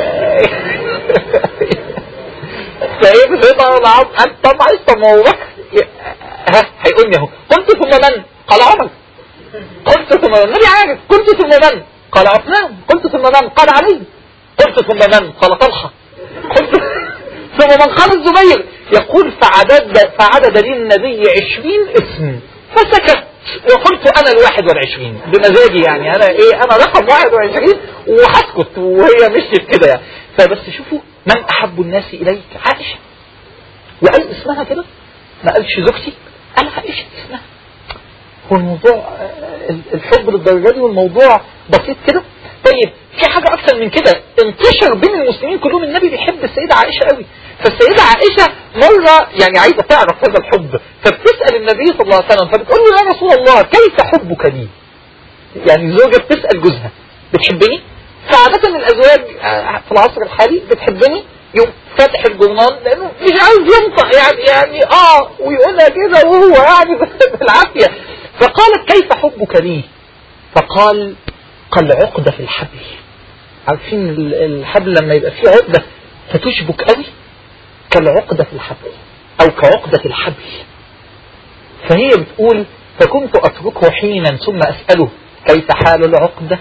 فإيه سيدنا عمر عاوز قال طب عايز طب ما هو ها هيقول لي أهو قلت ثم من قال عمر قلت ثم من النبي عارف قلت ثم من قال عثمان قلت ثم من قال علي قلت ثم من قال طلحة قلت ثم من قال الزبير يقول فعدد فعدد لي النبي عشرين اسم فسكت وقلت انا الواحد والعشرين بمزاجي يعني انا ايه انا رقم واحد وعشرين وهسكت وهي مشيت كده يعني فبس شوفوا من احب الناس اليك عائشة وقال اسمها كده ما قالش زوجتي قال عائشة اسمها هو الموضوع الحب للدرجة دي والموضوع بسيط كده طيب في حاجة أكثر من كده انتشر بين المسلمين كلهم النبي بيحب السيدة عائشة قوي فالسيدة عائشة مرة يعني عايزة تعرف هذا الحب فبتسأل النبي صلى الله عليه وسلم فبتقول له يا رسول الله كيف حبك لي يعني زوجة بتسأل جوزها بتحبني فعادة الأزواج في العصر الحالي بتحبني يوم فاتح الجرنان لأنه مش عايز ينطق يعني يعني اه ويقولها كده وهو يعني بالعافية فقالت كيف حبك لي فقال قال عقدة في الحبل عارفين الحبل لما يبقى فيه عقدة فتشبك قوي كالعقدة في الحبل او كعقدة الحبل فهي بتقول فكنت اتركه حينا ثم اسأله كيف حال العقدة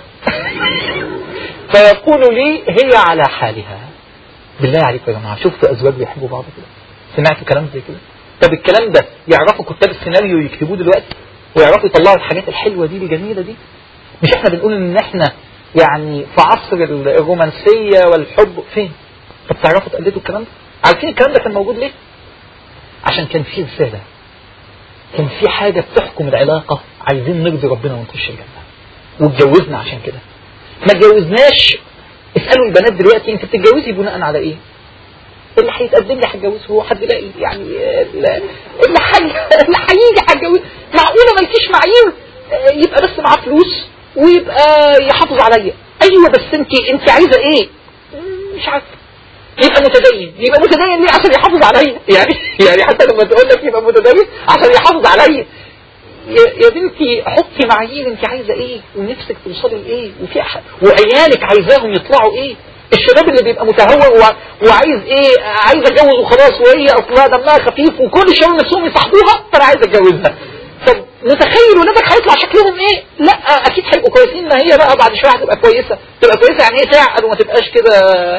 فيقول لي هي على حالها بالله عليكم يا جماعة شفتوا ازواج بيحبوا بعض كده سمعتوا كلام زي كده طب الكلام ده يعرفوا كتاب السيناريو يكتبوه دلوقتي ويعرفوا يطلعوا الحاجات الحلوة دي الجميلة دي مش احنا بنقول ان احنا يعني في عصر الرومانسية والحب فين طب تعرفوا تقلدوا الكلام ده عارفين الكلام ده كان موجود ليه عشان كان في رسالة كان في حاجة بتحكم العلاقة عايزين نرضي ربنا ونخش الجنة واتجوزنا عشان كده ما اتجوزناش اسألوا البنات دلوقتي انت بتتجوزي بناء على ايه اللي هيتقدم لي هتجوزه هو حد لاقي يعني اللي اللي هيجي هتجوز معقوله مالكيش معايير يبقى بس معاه فلوس ويبقى يحافظ عليا ايوه بس انت انت عايزه ايه مش عارفه يبقى متدين يبقى متدين ليه عشان يحافظ عليا يعني يعني حتى لما تقول لك يبقى متدين عشان يحافظ عليا يا بنتي حطي معايير انت عايزه ايه ونفسك توصلي لايه وفي وعيالك عايزاهم يطلعوا ايه الشباب اللي بيبقى متهور و... وعايز ايه عايز اتجوز وخلاص وهي اصلها دمها خفيف وكل الشباب نفسهم يصاحبوها فانا عايز اتجوزها طب متخيل ولادك هيطلع شكلهم ايه لا اكيد هيبقوا كويسين ما هي بقى بعد شويه هتبقى كويسه تبقى كويسه يعني ايه تعقل وما تبقاش كده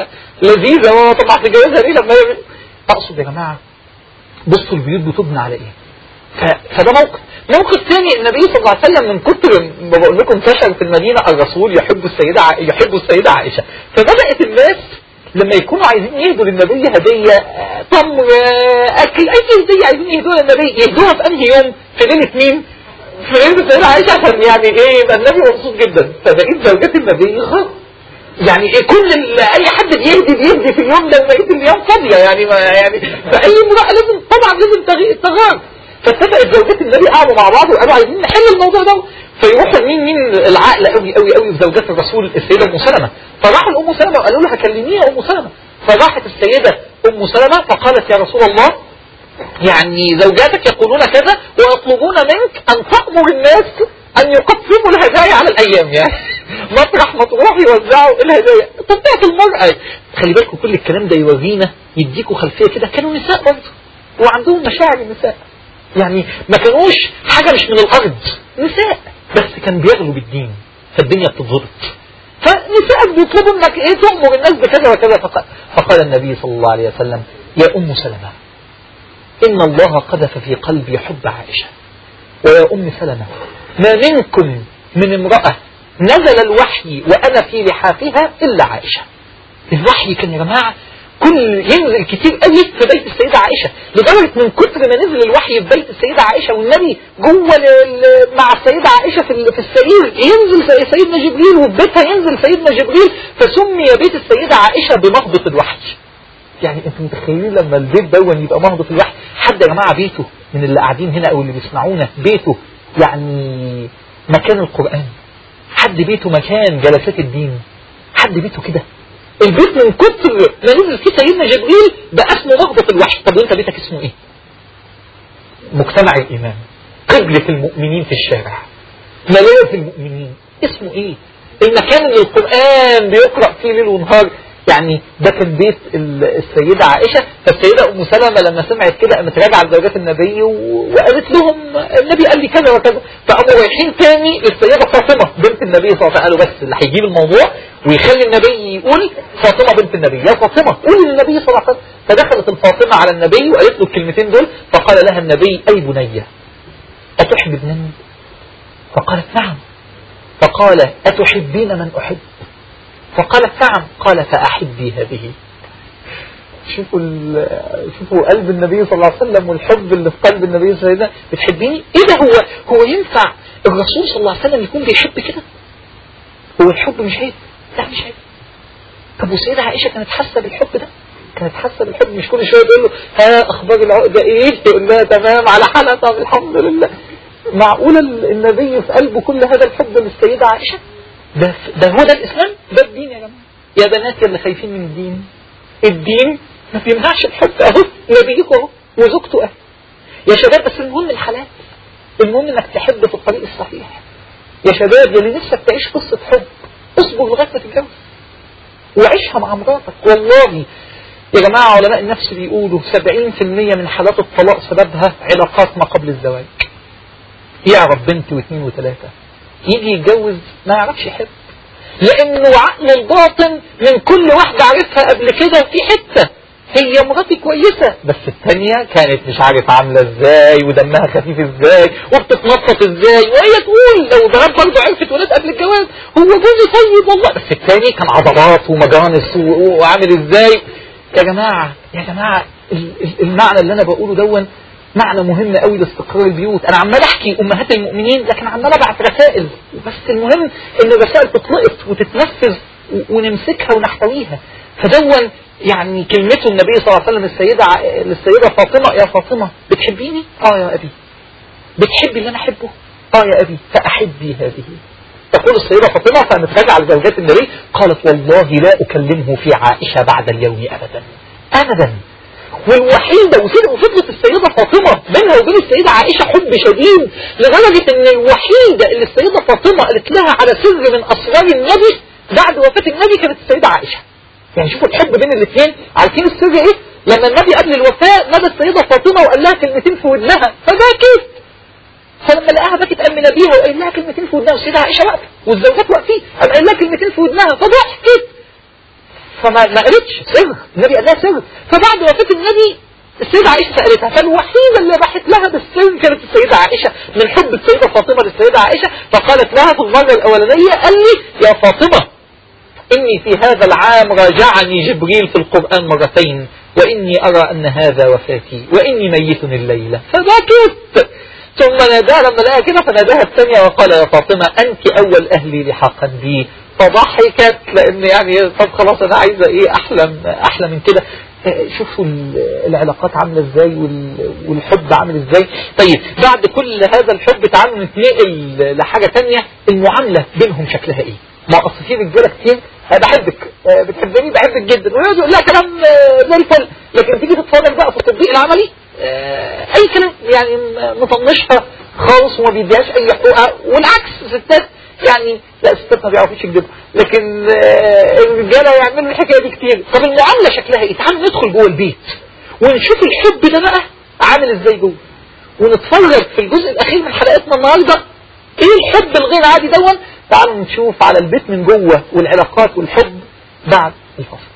لذيذه هو طب هتتجوزها ليه لما اقصد يا جماعه بصوا البيوت بتبنى على ايه ف- فده موقف موقف ثاني النبي صلى الله عليه وسلم من كتر ما بقول لكم انتشر في المدينه الرسول يحب السيده ع- يحب السيده عائشه فبدات الناس لما يكونوا عايزين يهدوا للنبي هديه آه، تمر آه، اكل اي هديه عايزين يهدوها للنبي يهدوها في انهي يوم في ليله مين؟ في ليله السيده عائشه عشان يعني ايه يبقى النبي مبسوط جدا فبقيت زوجات النبي خلاص يعني إيه كل ال- اي حد بيهدي بيهدي في اليوم ده وبقيه الايام فاضيه يعني ما يعني فاي امراه لازم طبعا لازم تغي- تغار فاتفقت زوجات النبي قعدوا مع بعض وقالوا عايزين نحل الموضوع ده فيروحوا مين مين العقل قوي قوي قوي في زوجات الرسول السيده ام سلمه فراحوا لام سلمه وقالوا لها كلميها يا ام سلمه فراحت السيده ام سلمه فقالت يا رسول الله يعني زوجاتك يقولون كذا ويطلبون منك أن تأمر الناس أن يقسموا الهدايا على الأيام يعني مطرح ما تروح يوزعوا الهدايا طبيعة المرأة خلي بالكم كل الكلام ده يورينا يديكوا خلفية كده كانوا نساء برضه وعندهم مشاعر النساء يعني ما كانوش حاجة مش من الأرض نساء بس كان بيغلوا بالدين فالدنيا بتتظبط فنساء بيطلبوا انك ايه تأمر الناس بكذا وكذا فقال, فقال النبي صلى الله عليه وسلم يا أم سلمة إن الله قذف في قلبي حب عائشة ويا أم سلمة ما منكم من امرأة نزل الوحي وأنا في لحافها إلا عائشة الوحي كان يا جماعة كل ينزل كتير قوي في بيت السيدة عائشة لدرجة من كتر ما نزل الوحي في بيت السيدة عائشة والنبي جوه ال- ال- مع السيدة عائشة في ال- في السرير ينزل سي- سيدنا جبريل وفي بيتها ينزل سيدنا جبريل فسمي بيت السيدة عائشة بمهبط الوحي يعني انتوا متخيلين لما البيت دون يبقى مهبط الوحي حد يا جماعه بيته من اللي قاعدين هنا او اللي بيسمعونا بيته يعني مكان القران حد بيته مكان جلسات الدين حد بيته كده البيت من كتر ما نزل فيه سيدنا جبريل بقى اسمه مهبط الوحي طب وانت بيتك اسمه ايه؟ مجتمع الايمان قبلة المؤمنين في الشارع ملاذ المؤمنين اسمه ايه؟ المكان اللي القرآن بيقرأ فيه ليل ونهار يعني ده كان بيت ال- السيدة عائشة فالسيدة أم سلمة لما سمعت كده قامت راجعة لزوجات النبي و- وقالت لهم النبي قال لي كذا وكذا فقاموا رايحين تاني للسيدة فاطمة بنت النبي صلى الله عليه وسلم قالوا بس اللي هيجيب الموضوع ويخلي النبي يقول فاطمة بنت النبي يا فاطمة قولي للنبي صلى الله عليه وسلم فدخلت الفاطمة على النبي وقالت له الكلمتين دول فقال لها النبي أي بنية أتحب ابنني فقالت نعم فقال أتحبين من أحب فقالت نعم قال فأحبي هذه شوفوا ال- شوفوا قلب النبي صلى الله عليه وسلم والحب اللي في قلب النبي صلى الله عليه وسلم بتحبيني ايه ده هو هو ينفع الرسول صلى الله عليه وسلم يكون بيحب كده هو الحب مش عيب لا مش عيب طب والسيدة عائشة كانت حاسة بالحب ده كانت حاسة بالحب مش كل شوية تقول له ها أخبار العقدة إيه يقول لها تمام على حالها طب الحمد لله معقولة ال- النبي في قلبه كل هذا الحب للسيدة عائشة ده ده هو ده الإسلام ده الدين يا جماعة يا بنات يا اللي خايفين من الدين الدين ما بيمنعش الحب أهو نبيك أهو وزوجته أهو يا شباب بس المهم الحلال المهم انك تحب في الطريق الصحيح يا شباب يا اللي نفسك تعيش قصة حب اصبر لغاية ما تتجوز وعيشها مع مراتك والله يا جماعة علماء النفس بيقولوا 70% من حالات الطلاق سببها علاقات ما قبل الزواج يعرف بنت واثنين وثلاثة يجي يتجوز ما يعرفش يحب لانه عقله الباطن من كل واحدة عرفها قبل كده في حتة هي مراتي كويسة بس الثانية كانت مش عارف عاملة ازاي ودمها خفيف ازاي وبتتنطط ازاي وهي تقول لو بنات برضه عرفت ولاد قبل الجواز هو جوزي طيب والله بس الثاني كان عضلات ومجانس و- وعامل ازاي يا جماعة يا جماعة ال- ال- المعنى اللي انا بقوله دون معنى مهم قوي لاستقرار البيوت انا عمال احكي امهات المؤمنين لكن عمال ابعت رسائل بس المهم ان الرسائل تتلقط وتتنفذ و- ونمسكها ونحتويها فدون يعني كلمته النبي صلى الله عليه وسلم السيدة ع- للسيدة فاطمة يا فاطمة بتحبيني؟ اه يا ابي بتحبي اللي انا احبه؟ اه يا ابي فاحبي هذه تقول السيدة فاطمة فقامت راجعة لزوجات النبي قالت والله لا أكلمه في عائشة بعد اليوم أبدا أبدا والوحيدة وسيدة وفضلت السيدة فاطمة بينها وبين السيدة عائشة حب شديد لدرجة ان الوحيدة اللي السيدة فاطمة قالت لها على سر من أسرار النبي بعد وفاة النبي كانت السيدة عائشة يعني شوفوا الحب بين الاثنين عارفين السر ايه لما النبي قبل الوفاة نادى السيدة فاطمة وقال لها كلمتين في ودنها فبكت فلما لقاها بكت قام نبيها وقال لها كلمتين في ودنها والسيدة عائشة واقفة والزوجات واقفين قام قال لها كلمتين في ودنها فضحكت فما ما قالتش سر النبي قال لها سر فبعد وفاة النبي السيدة عائشة سألتها فالوحيدة اللي راحت لها بالسر كانت السيدة عائشة من حب السيدة فاطمة للسيدة عائشة فقالت لها في المرة الأولانية قال لي يا فاطمة إني في هذا العام راجعني جبريل في القرآن مرتين وإني أرى أن هذا وفاتي وإني ميت الليلة فبكت ثم ناداها لما لقاها كده فناداها الثانية وقال يا فاطمة أنت أول أهلي لحاقا بي فضحكت لأن يعني طب خلاص أنا عايزة إيه أحلم أحلى من كده شوفوا العلاقات عاملة ازاي والحب عامل ازاي طيب بعد كل هذا الحب تعالوا نتنقل لحاجة تانية المعاملة بينهم شكلها ايه ما اصل في رجاله كتير انا بحبك بتحبني بحبك جدا ويقعد يقول لها كلام زي الفل لكن تيجي تتفرج بقى في التطبيق العملي اي كلام يعني مطنشها خالص وما بيديهاش اي حقوقها والعكس ستات يعني لا الستات ما بيعرفوش يكذبوا لكن الرجاله يعملوا الحكايه دي كتير طب المعامله شكلها ايه تعالوا ندخل جوه البيت ونشوف الحب ده بقى عامل ازاي جوه ونتفرج في الجزء الاخير من حلقتنا النهارده ايه الحب الغير عادي دون تعالوا نشوف على البيت من جوه والعلاقات والحب بعد الفصل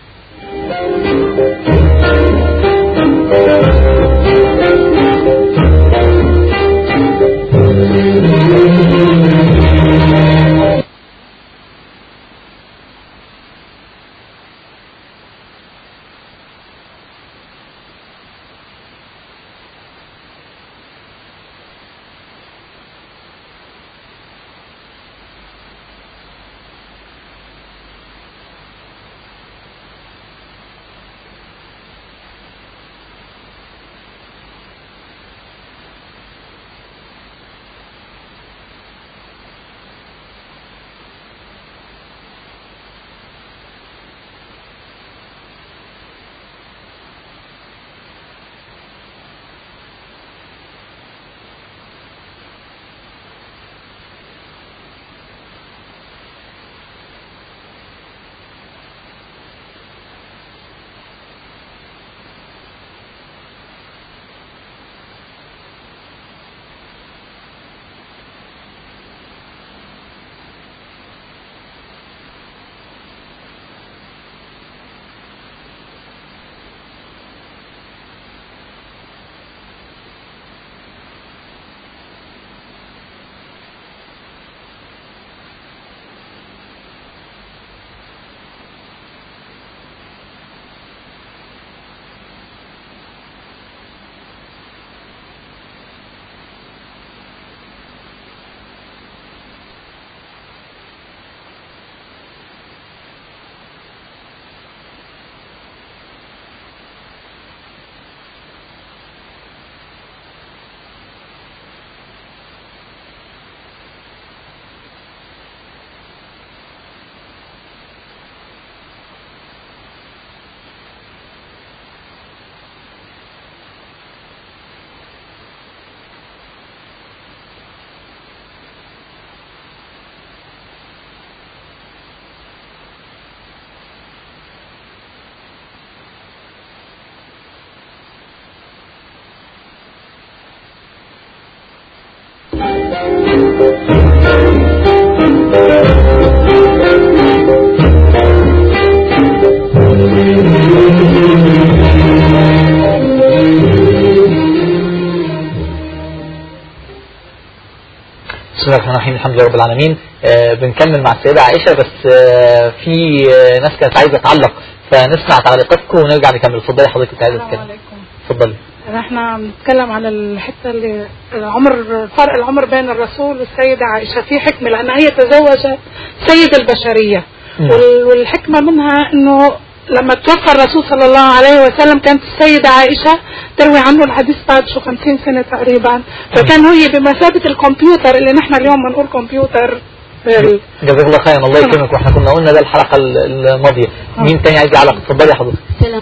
بسم الله الرحمن الرحيم الحمد لله رب العالمين آه بنكمل مع السيدة عائشة بس آه في آه ناس كانت عايزة تعلق فنسمع تعليقاتكم ونرجع نكمل اتفضلي حضرتك عايزة السلام تتكلم عليكم اتفضلي احنا بنتكلم على الحته اللي العمر فرق العمر بين الرسول والسيده عائشه في حكمه لان هي تزوجت سيد البشريه مم. وال- والحكمه منها انه لما توفى الرسول صلى الله عليه وسلم كانت السيدة عائشة تروي عنه الحديث بعد شو 50 سنة تقريبا فكان هي بمثابة الكمبيوتر اللي نحن اليوم بنقول كمبيوتر بال- جزاك الله خيرا الله يكرمك واحنا كنا قلنا ده الحلقة ال- الماضية مين تاني عايز يعلق اتفضلي يا حضرتك سلام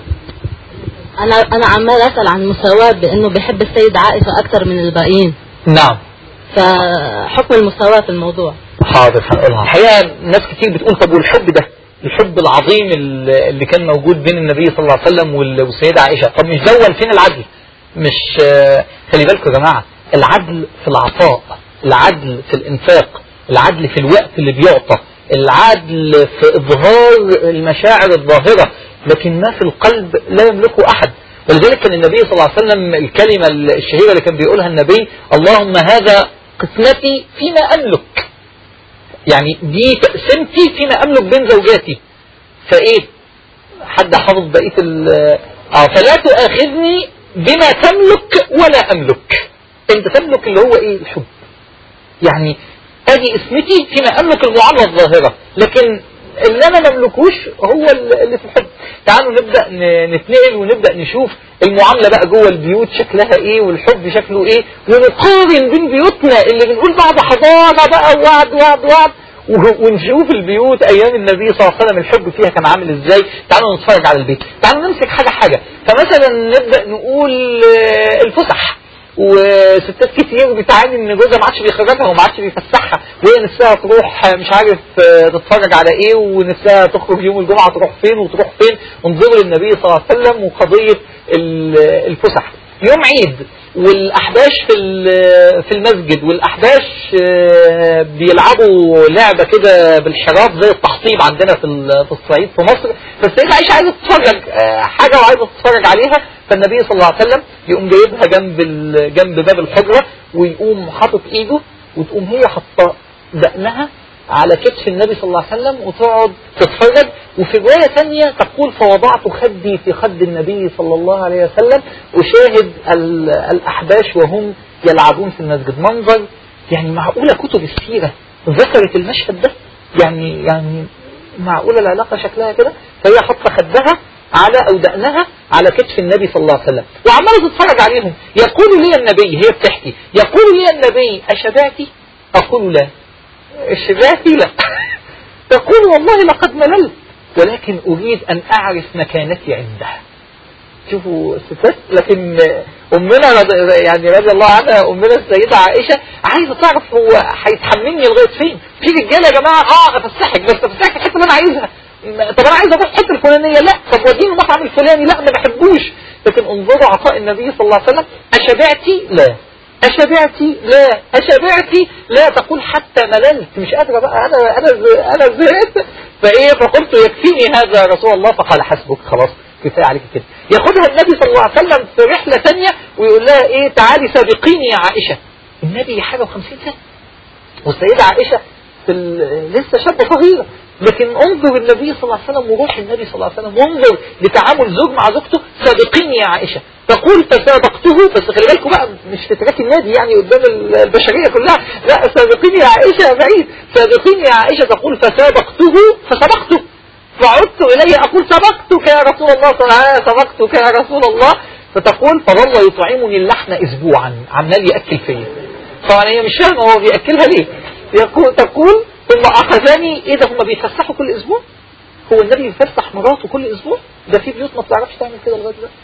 انا انا عمال اسال عن المساواه بانه بيحب السيده عائشه اكثر من الباقيين نعم فحكم المساواه في الموضوع حاضر هنقولها الحقيقة ناس كتير بتقول طب والحب ده الحب العظيم اللي اللي كان موجود بين النبي صلى الله عليه وسلم وال- والسيدة عائشة طب مش دول فين العدل مش آه، خلي بالكم يا جماعة العدل في العطاء العدل في الإنفاق العدل في الوقت اللي بيعطى العدل في إظهار المشاعر الظاهرة لكن ما في القلب لا يملكه أحد ولذلك كان النبي صلى الله عليه وسلم الكلمة الشهيرة اللي كان بيقولها النبي اللهم هذا قسمتي فيما أملك يعني دي تقسيمتي فيما أملك بين زوجاتي فإيه حد حافظ بقية ال اه فلا تؤاخذني بما تملك ولا أملك أنت تملك اللي هو إيه الحب يعني ادي اسمتي فيما املك المعامله الظاهره لكن اللي انا ما املكوش هو اللي في الحب تعالوا نبدا ن- نتنقل ونبدا نشوف المعامله بقى جوه البيوت شكلها ايه والحب شكله ايه ونقارن بين بيوتنا اللي بنقول بعد حضانه بقى وعد وعد وعد و- ونشوف البيوت ايام النبي صلى الله عليه وسلم الحب فيها كان عامل ازاي تعالوا نتفرج على البيت تعالوا نمسك حاجه حاجه فمثلا نبدا نقول آه، الفسح وستات كتير بتعاني ان جوزها ما عادش بيخرجها وما عادش بيفسحها وهي نفسها تروح مش عارف آه، تتفرج على ايه ونفسها تخرج يوم الجمعه تروح فين وتروح فين انظروا للنبي صلى الله عليه وسلم وقضيه ال- الفسح يوم عيد والاحباش في ال- في المسجد والاحباش آه، بيلعبوا لعبه كده بالحراف زي التحطيب عندنا في ال- في الصعيد في مصر فالسيدة عائشه عايزه تتفرج آه، حاجه وعايزه تتفرج عليها فالنبي صلى الله عليه وسلم يقوم جايبها جنب ال- جنب باب الحجره ويقوم حاطط ايده وتقوم هي حاطه دقنها على كتف النبي صلى الله عليه وسلم وتقعد تتفرج وفي رواية ثانية تقول فوضعت خدي في خد النبي صلى الله عليه وسلم أشاهد ال- الأحباش وهم يلعبون في المسجد منظر يعني معقولة كتب السيرة ذكرت المشهد ده يعني يعني معقولة العلاقة شكلها كده فهي حاطة خدها على أو دقنها على كتف النبي صلى الله عليه وسلم وعمالة تتفرج عليهم يقول لي النبي هي بتحكي يقول لي النبي أشبعتي أقول لا الشباتي لا تقول والله لقد مللت ولكن أريد أن أعرف مكانتي عندها شوفوا الستات لكن أمنا رضي يعني رضي الله عنها أمنا السيدة عائشة عايزة تعرف هو هيتحملني لغاية فين في رجالة يا جماعة اه أفسحك بس أفسحك في الحتة اللي أنا عايزها طب أنا عايز أروح الحتة الفلانية لا طب وديني المطعم الفلاني لا ما بحبوش لكن انظروا عطاء النبي صلى الله عليه وسلم أشبعتي لا أشبعتي لا أشبعتي لا تقول حتى مللت مش قادرة بقى أنا أنا أنا زهقت فإيه فقلت يكفيني هذا يا رسول الله فقال حسبك خلاص كفاية عليك كده ياخدها النبي صلى الله عليه وسلم في رحلة ثانية ويقول لها إيه تعالي سابقيني يا عائشة النبي حاجة وخمسين سنة والسيدة عائشة في ال- لسه شابة صغيرة لكن انظر النبي صلى الله عليه وسلم وروح النبي صلى الله عليه وسلم وانظر لتعامل زوج مع زوجته سابقيني يا عائشة تقول فسابقته بس خلي بالكم بقى مش في تراك النادي يعني قدام ال- البشرية كلها لا سابقيني يا عائشة بعيد سابقيني يا عائشة تقول فسابقته فسبقته فعدت إليه أقول سبقتك يا رسول الله صلى الله عليه وسلم سبقتك يا رسول الله فتقول فظل يطعمني اللحم أسبوعا عمال يأكل فيا طبعا هي مش فاهمة هو بيأكلها ليه يقول تقول ثم أخذني إيه ده هم بيفسحوا كل أسبوع هو النبي بيفسح مراته كل أسبوع ده في بيوت ما بتعرفش تعمل كده لغاية ده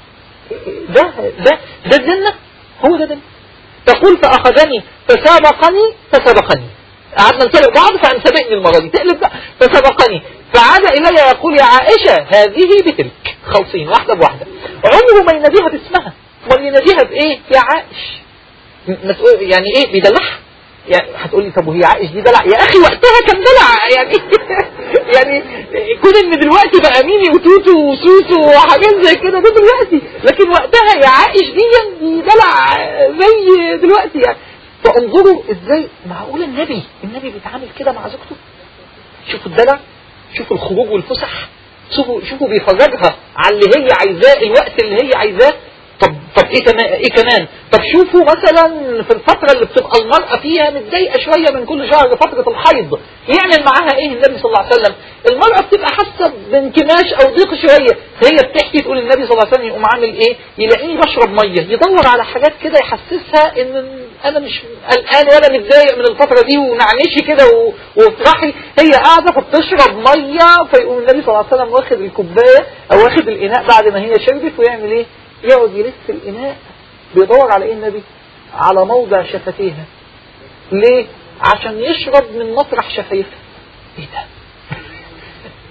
ده ده ده الجنة هو ده ده تقول فأخذني فسابقني فسبقني قعدنا نسابق بعض فقام سابقني المرة دي تقلب بقى فسبقني فعاد إلي يقول يا عائشة هذه بتلك خلصين واحدة بواحدة عمره ما يناديها باسمها امال يناديها بإيه يا عائش م- ما تقول- يعني إيه بيدلعها يعني هتقول لي طب وهي عائش دي دلع يا اخي وقتها كان دلع يعني يعني كون ان دلوقتي بقى ميمي وتوتو وسوسو وحاجات زي كده ده دلوقتي لكن وقتها يا عائش دي دي دلع زي دلوقتي يعني فانظروا ازاي معقول النبي النبي بيتعامل كده مع زوجته شوفوا الدلع شوفوا الخروج والفسح شوفوا شوفوا بيفرجها على اللي هي عايزاه الوقت اللي هي عايزاه طب طب ايه كمان ايه كمان طب شوفوا مثلا في الفتره اللي بتبقى المراه فيها متضايقه شويه من كل شهر فتره الحيض يعمل معاها ايه النبي صلى الله عليه وسلم المراه بتبقى حاسه بانكماش او ضيق شويه فهي بتحكي تقول النبي صلى الله عليه وسلم يقوم عامل ايه يلاقيني بشرب ميه يدور على حاجات كده يحسسها ان انا مش قلقان ولا متضايق من الفتره دي ونعنشي كده و- وافرحي هي قاعده فبتشرب ميه فيقوم النبي صلى الله عليه وسلم واخد الكوبايه او واخد الاناء بعد ما هي شربت ويعمل ايه يقعد يلف الإناء بيدور على إيه النبي على موضع شفتيها ليه عشان يشرب من مطرح شفايفها إيه ده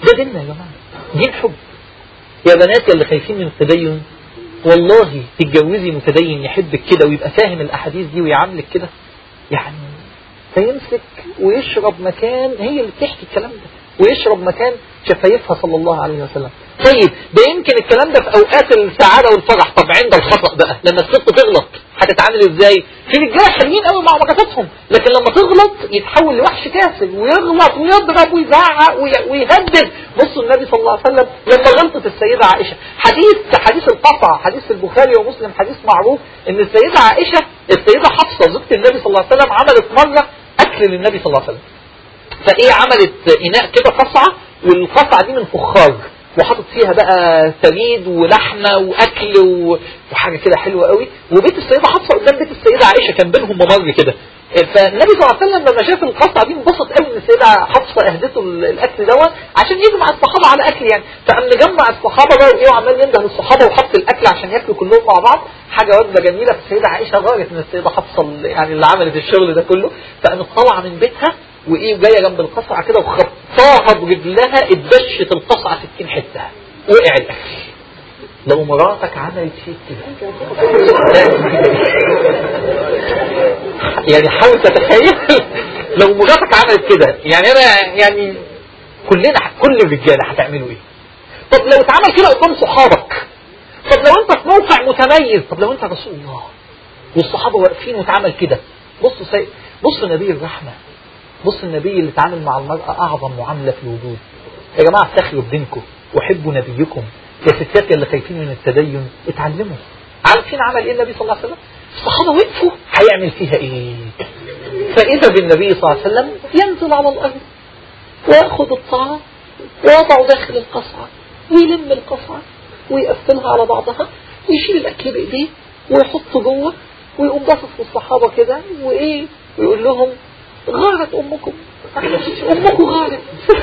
ده ديننا يا جماعة دين حب يا بنات اللي خايفين من التدين والله تتجوزي متدين يحبك كده ويبقى فاهم الأحاديث دي ويعاملك كده يعني فيمسك ويشرب مكان هي اللي بتحكي الكلام ده ويشرب مكان شفايفها صلى الله عليه وسلم طيب ده يمكن الكلام ده في اوقات السعاده والفرح طب عند الخطا بقى لما الست تغلط هتتعامل ازاي في رجاله حلوين قوي مع مراتاتهم لكن لما تغلط يتحول لوحش كاسر ويغلط ويضرب ويزعق وي- ويهدد بصوا النبي صلى الله عليه وسلم لما غلطت السيده عائشه حديث حديث القطع حديث في البخاري ومسلم حديث معروف ان السيده عائشه السيده حفصه زوجة النبي صلى الله عليه وسلم عملت مره اكل للنبي صلى الله عليه وسلم فايه عملت اناء كده قصعه والقصعه دي من فخار وحطت فيها بقى سميد ولحمه واكل و- وحاجه كده حلوه قوي وبيت السيده حفصه قدام بيت السيده عائشه كان بينهم ممر كده فالنبي صلى الله عليه وسلم لما شاف القصعه دي انبسط قوي ان السيده حفصه اهدته ال- الاكل دوت عشان يجمع الصحابه على اكل يعني فقام مجمع الصحابه بقى وايه وعمال ينده للصحابه وحط الاكل عشان ياكلوا كلهم مع بعض حاجه وجبه جميله فالسيده عائشه غارت من السيده حفصه ال- يعني اللي عملت الشغل ده كله فقامت طالعه من بيتها وايه جايه جنب القصعه كده وخبطاها برجلها اتدشت القصعه 60 حته وقع الاكل لو مراتك عملت فيك كده يعني حاول تتخيل لو مراتك عملت كده يعني انا يعني كلنا كل الرجاله هتعملوا ايه طب لو اتعمل كده قدام صحابك طب لو انت في موقع متميز طب لو انت رسول الله والصحابه واقفين واتعمل كده بصوا سي... بصوا نبي الرحمه بص النبي اللي اتعامل مع المرأة أعظم معاملة في الوجود يا جماعة افتخروا بدينكم وحبوا نبيكم يا ستات اللي خايفين من التدين اتعلموا عارفين عمل ايه النبي صلى الله عليه وسلم الصحابة وقفوا هيعمل فيها ايه فإذا بالنبي صلى الله عليه وسلم ينزل على الأرض ويأخذ الطعام ويضعه داخل القصعة ويلم القصعة ويقفلها على بعضها ويشيل الأكل بإيديه ويحطه جوه ويقوم باصص للصحابة كده وإيه ويقول لهم غارت أمكم أمكم غارت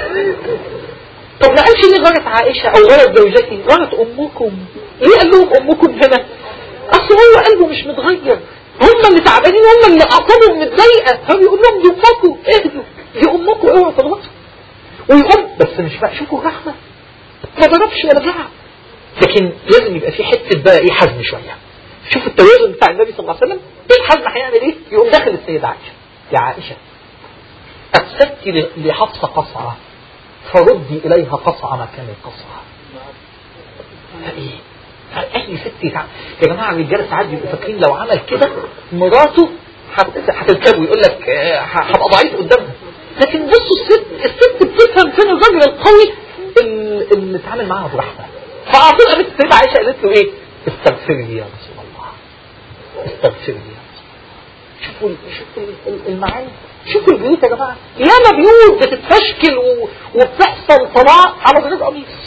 طب ما قالش ليه غارت عائشة أو غارت زوجتي غارت أمكم ليه قال لهم أمكم هنا أصل هو قلبه مش متغير هم اللي تعبانين هم اللي أعصابهم متضايقة هو بيقول لهم دي أمكم اهدوا دي أمكم اوعوا تغلطوا ويقوم بس مش بقى شوفوا الرحمة ما ضربش ولا زعق لكن لازم يبقى في حتة بقى ايه حزم شوية شوف التوازن بتاع النبي صلى الله عليه وسلم ايه الحزم هيعمل ايه يقوم داخل السيدة عائشة يا عائشة أفسدت لحفصة قصعة فردي إليها قصعة مكان القصعة فإيه أي ست يتع... يا جماعة الرجالة ساعات بيبقوا فاكرين لو عمل كده مراته هت- هتركبه يقول لك آه، هبقى ضعيف قدامها لكن بصوا الست الست بتفهم فين الراجل القوي اللي اللي اتعامل معاها برحمة فعلى طول قامت السيدة عائشة قالت له ايه استغفري لي يا رسول الله استغفري لي يا رسول الله شوفوا شوفوا ال- المعاني شوفوا البيوت يا جماعة ياما بيوت بتتفشكل و- وبتحصل طلاق على غير قميص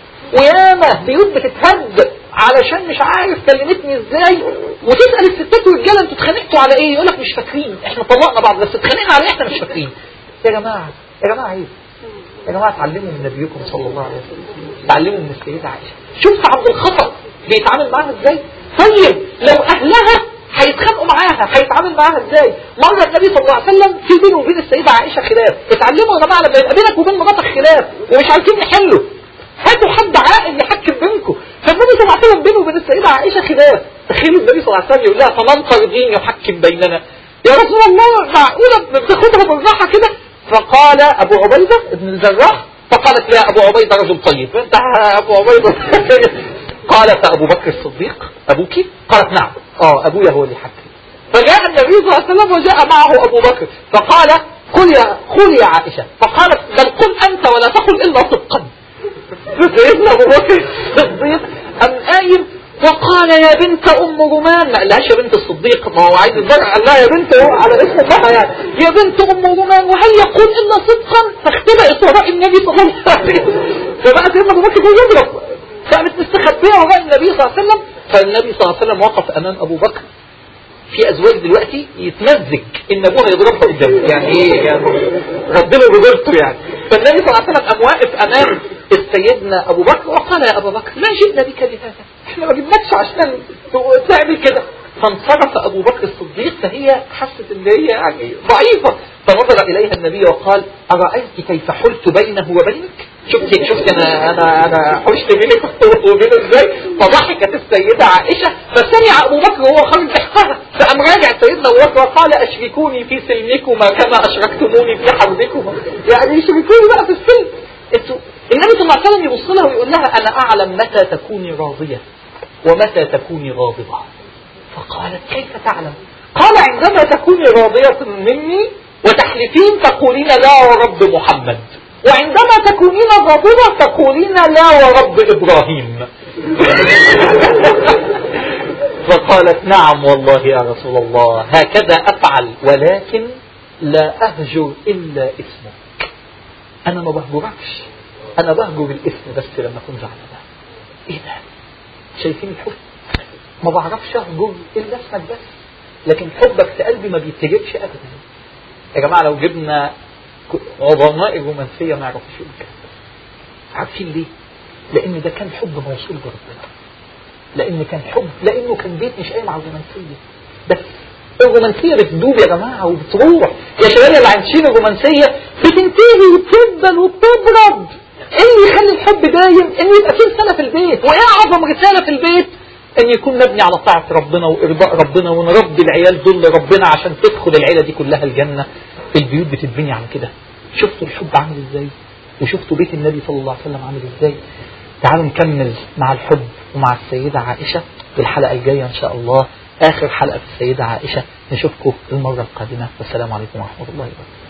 وياما بيوت بتتهد علشان مش عارف كلمتني ازاي وتسأل الستات والرجاله انتوا اتخانقتوا على ايه يقول لك مش فاكرين احنا طلقنا بعض بس اتخانقنا على ايه احنا مش فاكرين يا جماعة يا جماعة عيب يا جماعة اتعلموا من نبيكم صلى الله عليه وسلم اتعلموا من السيدة عائشة شوف عبد الخطأ بيتعامل معاها ازاي طيب لو اهلها هيتخانقوا معاها هيتعامل معاها ازاي مرة النبي صلى الله عليه وسلم في بينه وبين السيدة عائشة خلاف اتعلموا يا جماعة لما يبقى بينك وبين مراتك خلاف ومش عارفين يحلوا هاتوا حد عاقل يحكم بينكم فالنبي صلى الله عليه وسلم بينه وبين السيدة عائشة خلاف تخيلوا النبي صلى الله عليه وسلم يقول لها فمن ترضين يحكم بيننا يا رسول الله معقولة بتاخدها بالراحة كده فقال أبو عبيدة ابن الجراح فقالت لا أبو عبيدة رجل طيب أنت أبو عبيدة قال فأبو بكر الصديق أبوك قالت نعم اه أبويا هو اللي حكم فجاء النبي صلى الله عليه وسلم وجاء معه أبو بكر فقال قل يا قل يا عائشة فقالت بل قل أنت ولا تقل إلا صدقا فسيدنا أبو بكر الصديق أم قايم وقال يا بنت أم رومان ما قالهاش يا بنت الصديق ما هو عايز يتبرع قال لها يا بنت هو على اسم الله يعني يا بنت أم رومان وهل يقول إلا صدقا فاختبأت وراء النبي صلى الله عليه وسلم فبقى سيدنا أبو بكر يضرب كانت مستخبية وراء النبي صلى الله عليه وسلم فالنبي صلى الله عليه وسلم وقف أمام أبو بكر في ازواج دلوقتي يتمزج ان ابوها يضربها قدامه يعني ايه يعني ربنا بجرته يعني فالنبي صلى الله عليه وسلم قام واقف امام السيدنا ابو بكر وقال يا ابا بكر ما جئنا بك لهذا احنا ما جبناكش عشان تعمل كده فانصرف ابو بكر الصديق فهي حست ان هي يعني ضعيفه فنظر اليها النبي وقال ارايت كيف حلت بينه وبينك شفتي شفتي انا انا انا حوشت بينك وبينه ازاي فضحكت السيده عائشه فسمع ابو بكر وهو خارج ضحكها فقام راجع سيدنا ابو بكر وقال اشركوني في سلمكما كما اشركتموني في حربكما يعني اشركوني بقى في السلم انتوا النبي صلى الله عليه وسلم يبص لها ويقول لها انا اعلم متى تكوني راضيه ومتى تكوني غاضبه فقالت كيف تعلم قال عندما تكوني راضيه مني وتحلفين تقولين لا ورب محمد وعندما تكونين غاضبة تقولين لا ورب إبراهيم فقالت نعم والله يا رسول الله هكذا أفعل ولكن لا أهجر إلا اسمك أنا ما بهجركش أنا بهجر الاسم بس لما أكون زعلان إيه ده شايفين الحب ما بعرفش أهجر إلا اسمك بس لكن حبك في قلبي ما بيتجبش أبدا يا جماعة لو جبنا عظماء الرومانسية ما يعرفوش يقول كده عارفين ليه؟ لأن ده كان حب موصول بربنا لأن كان حب لأنه كان بيت مش قايم على الرومانسية بس الرومانسية بتدوب يا جماعة وبتروح يا شباب اللي عايشين الرومانسية بتنتهي وبتدبل وبتبرد ايه اللي يخلي الحب دايم ان يبقى فيه رسالة في البيت وايه اعظم رسالة في البيت ان يكون مبني على طاعة ربنا وارضاء ربنا ونربي العيال دول لربنا عشان تدخل العيلة دي كلها الجنة البيوت بتتبني على كده شفتوا الحب عامل ازاي وشفتوا بيت النبي صلى الله عليه وسلم عامل ازاي تعالوا نكمل مع الحب ومع السيدة عائشة في الحلقة الجاية ان شاء الله اخر حلقة في السيدة عائشة نشوفكم المرة القادمة والسلام عليكم ورحمة الله وبركاته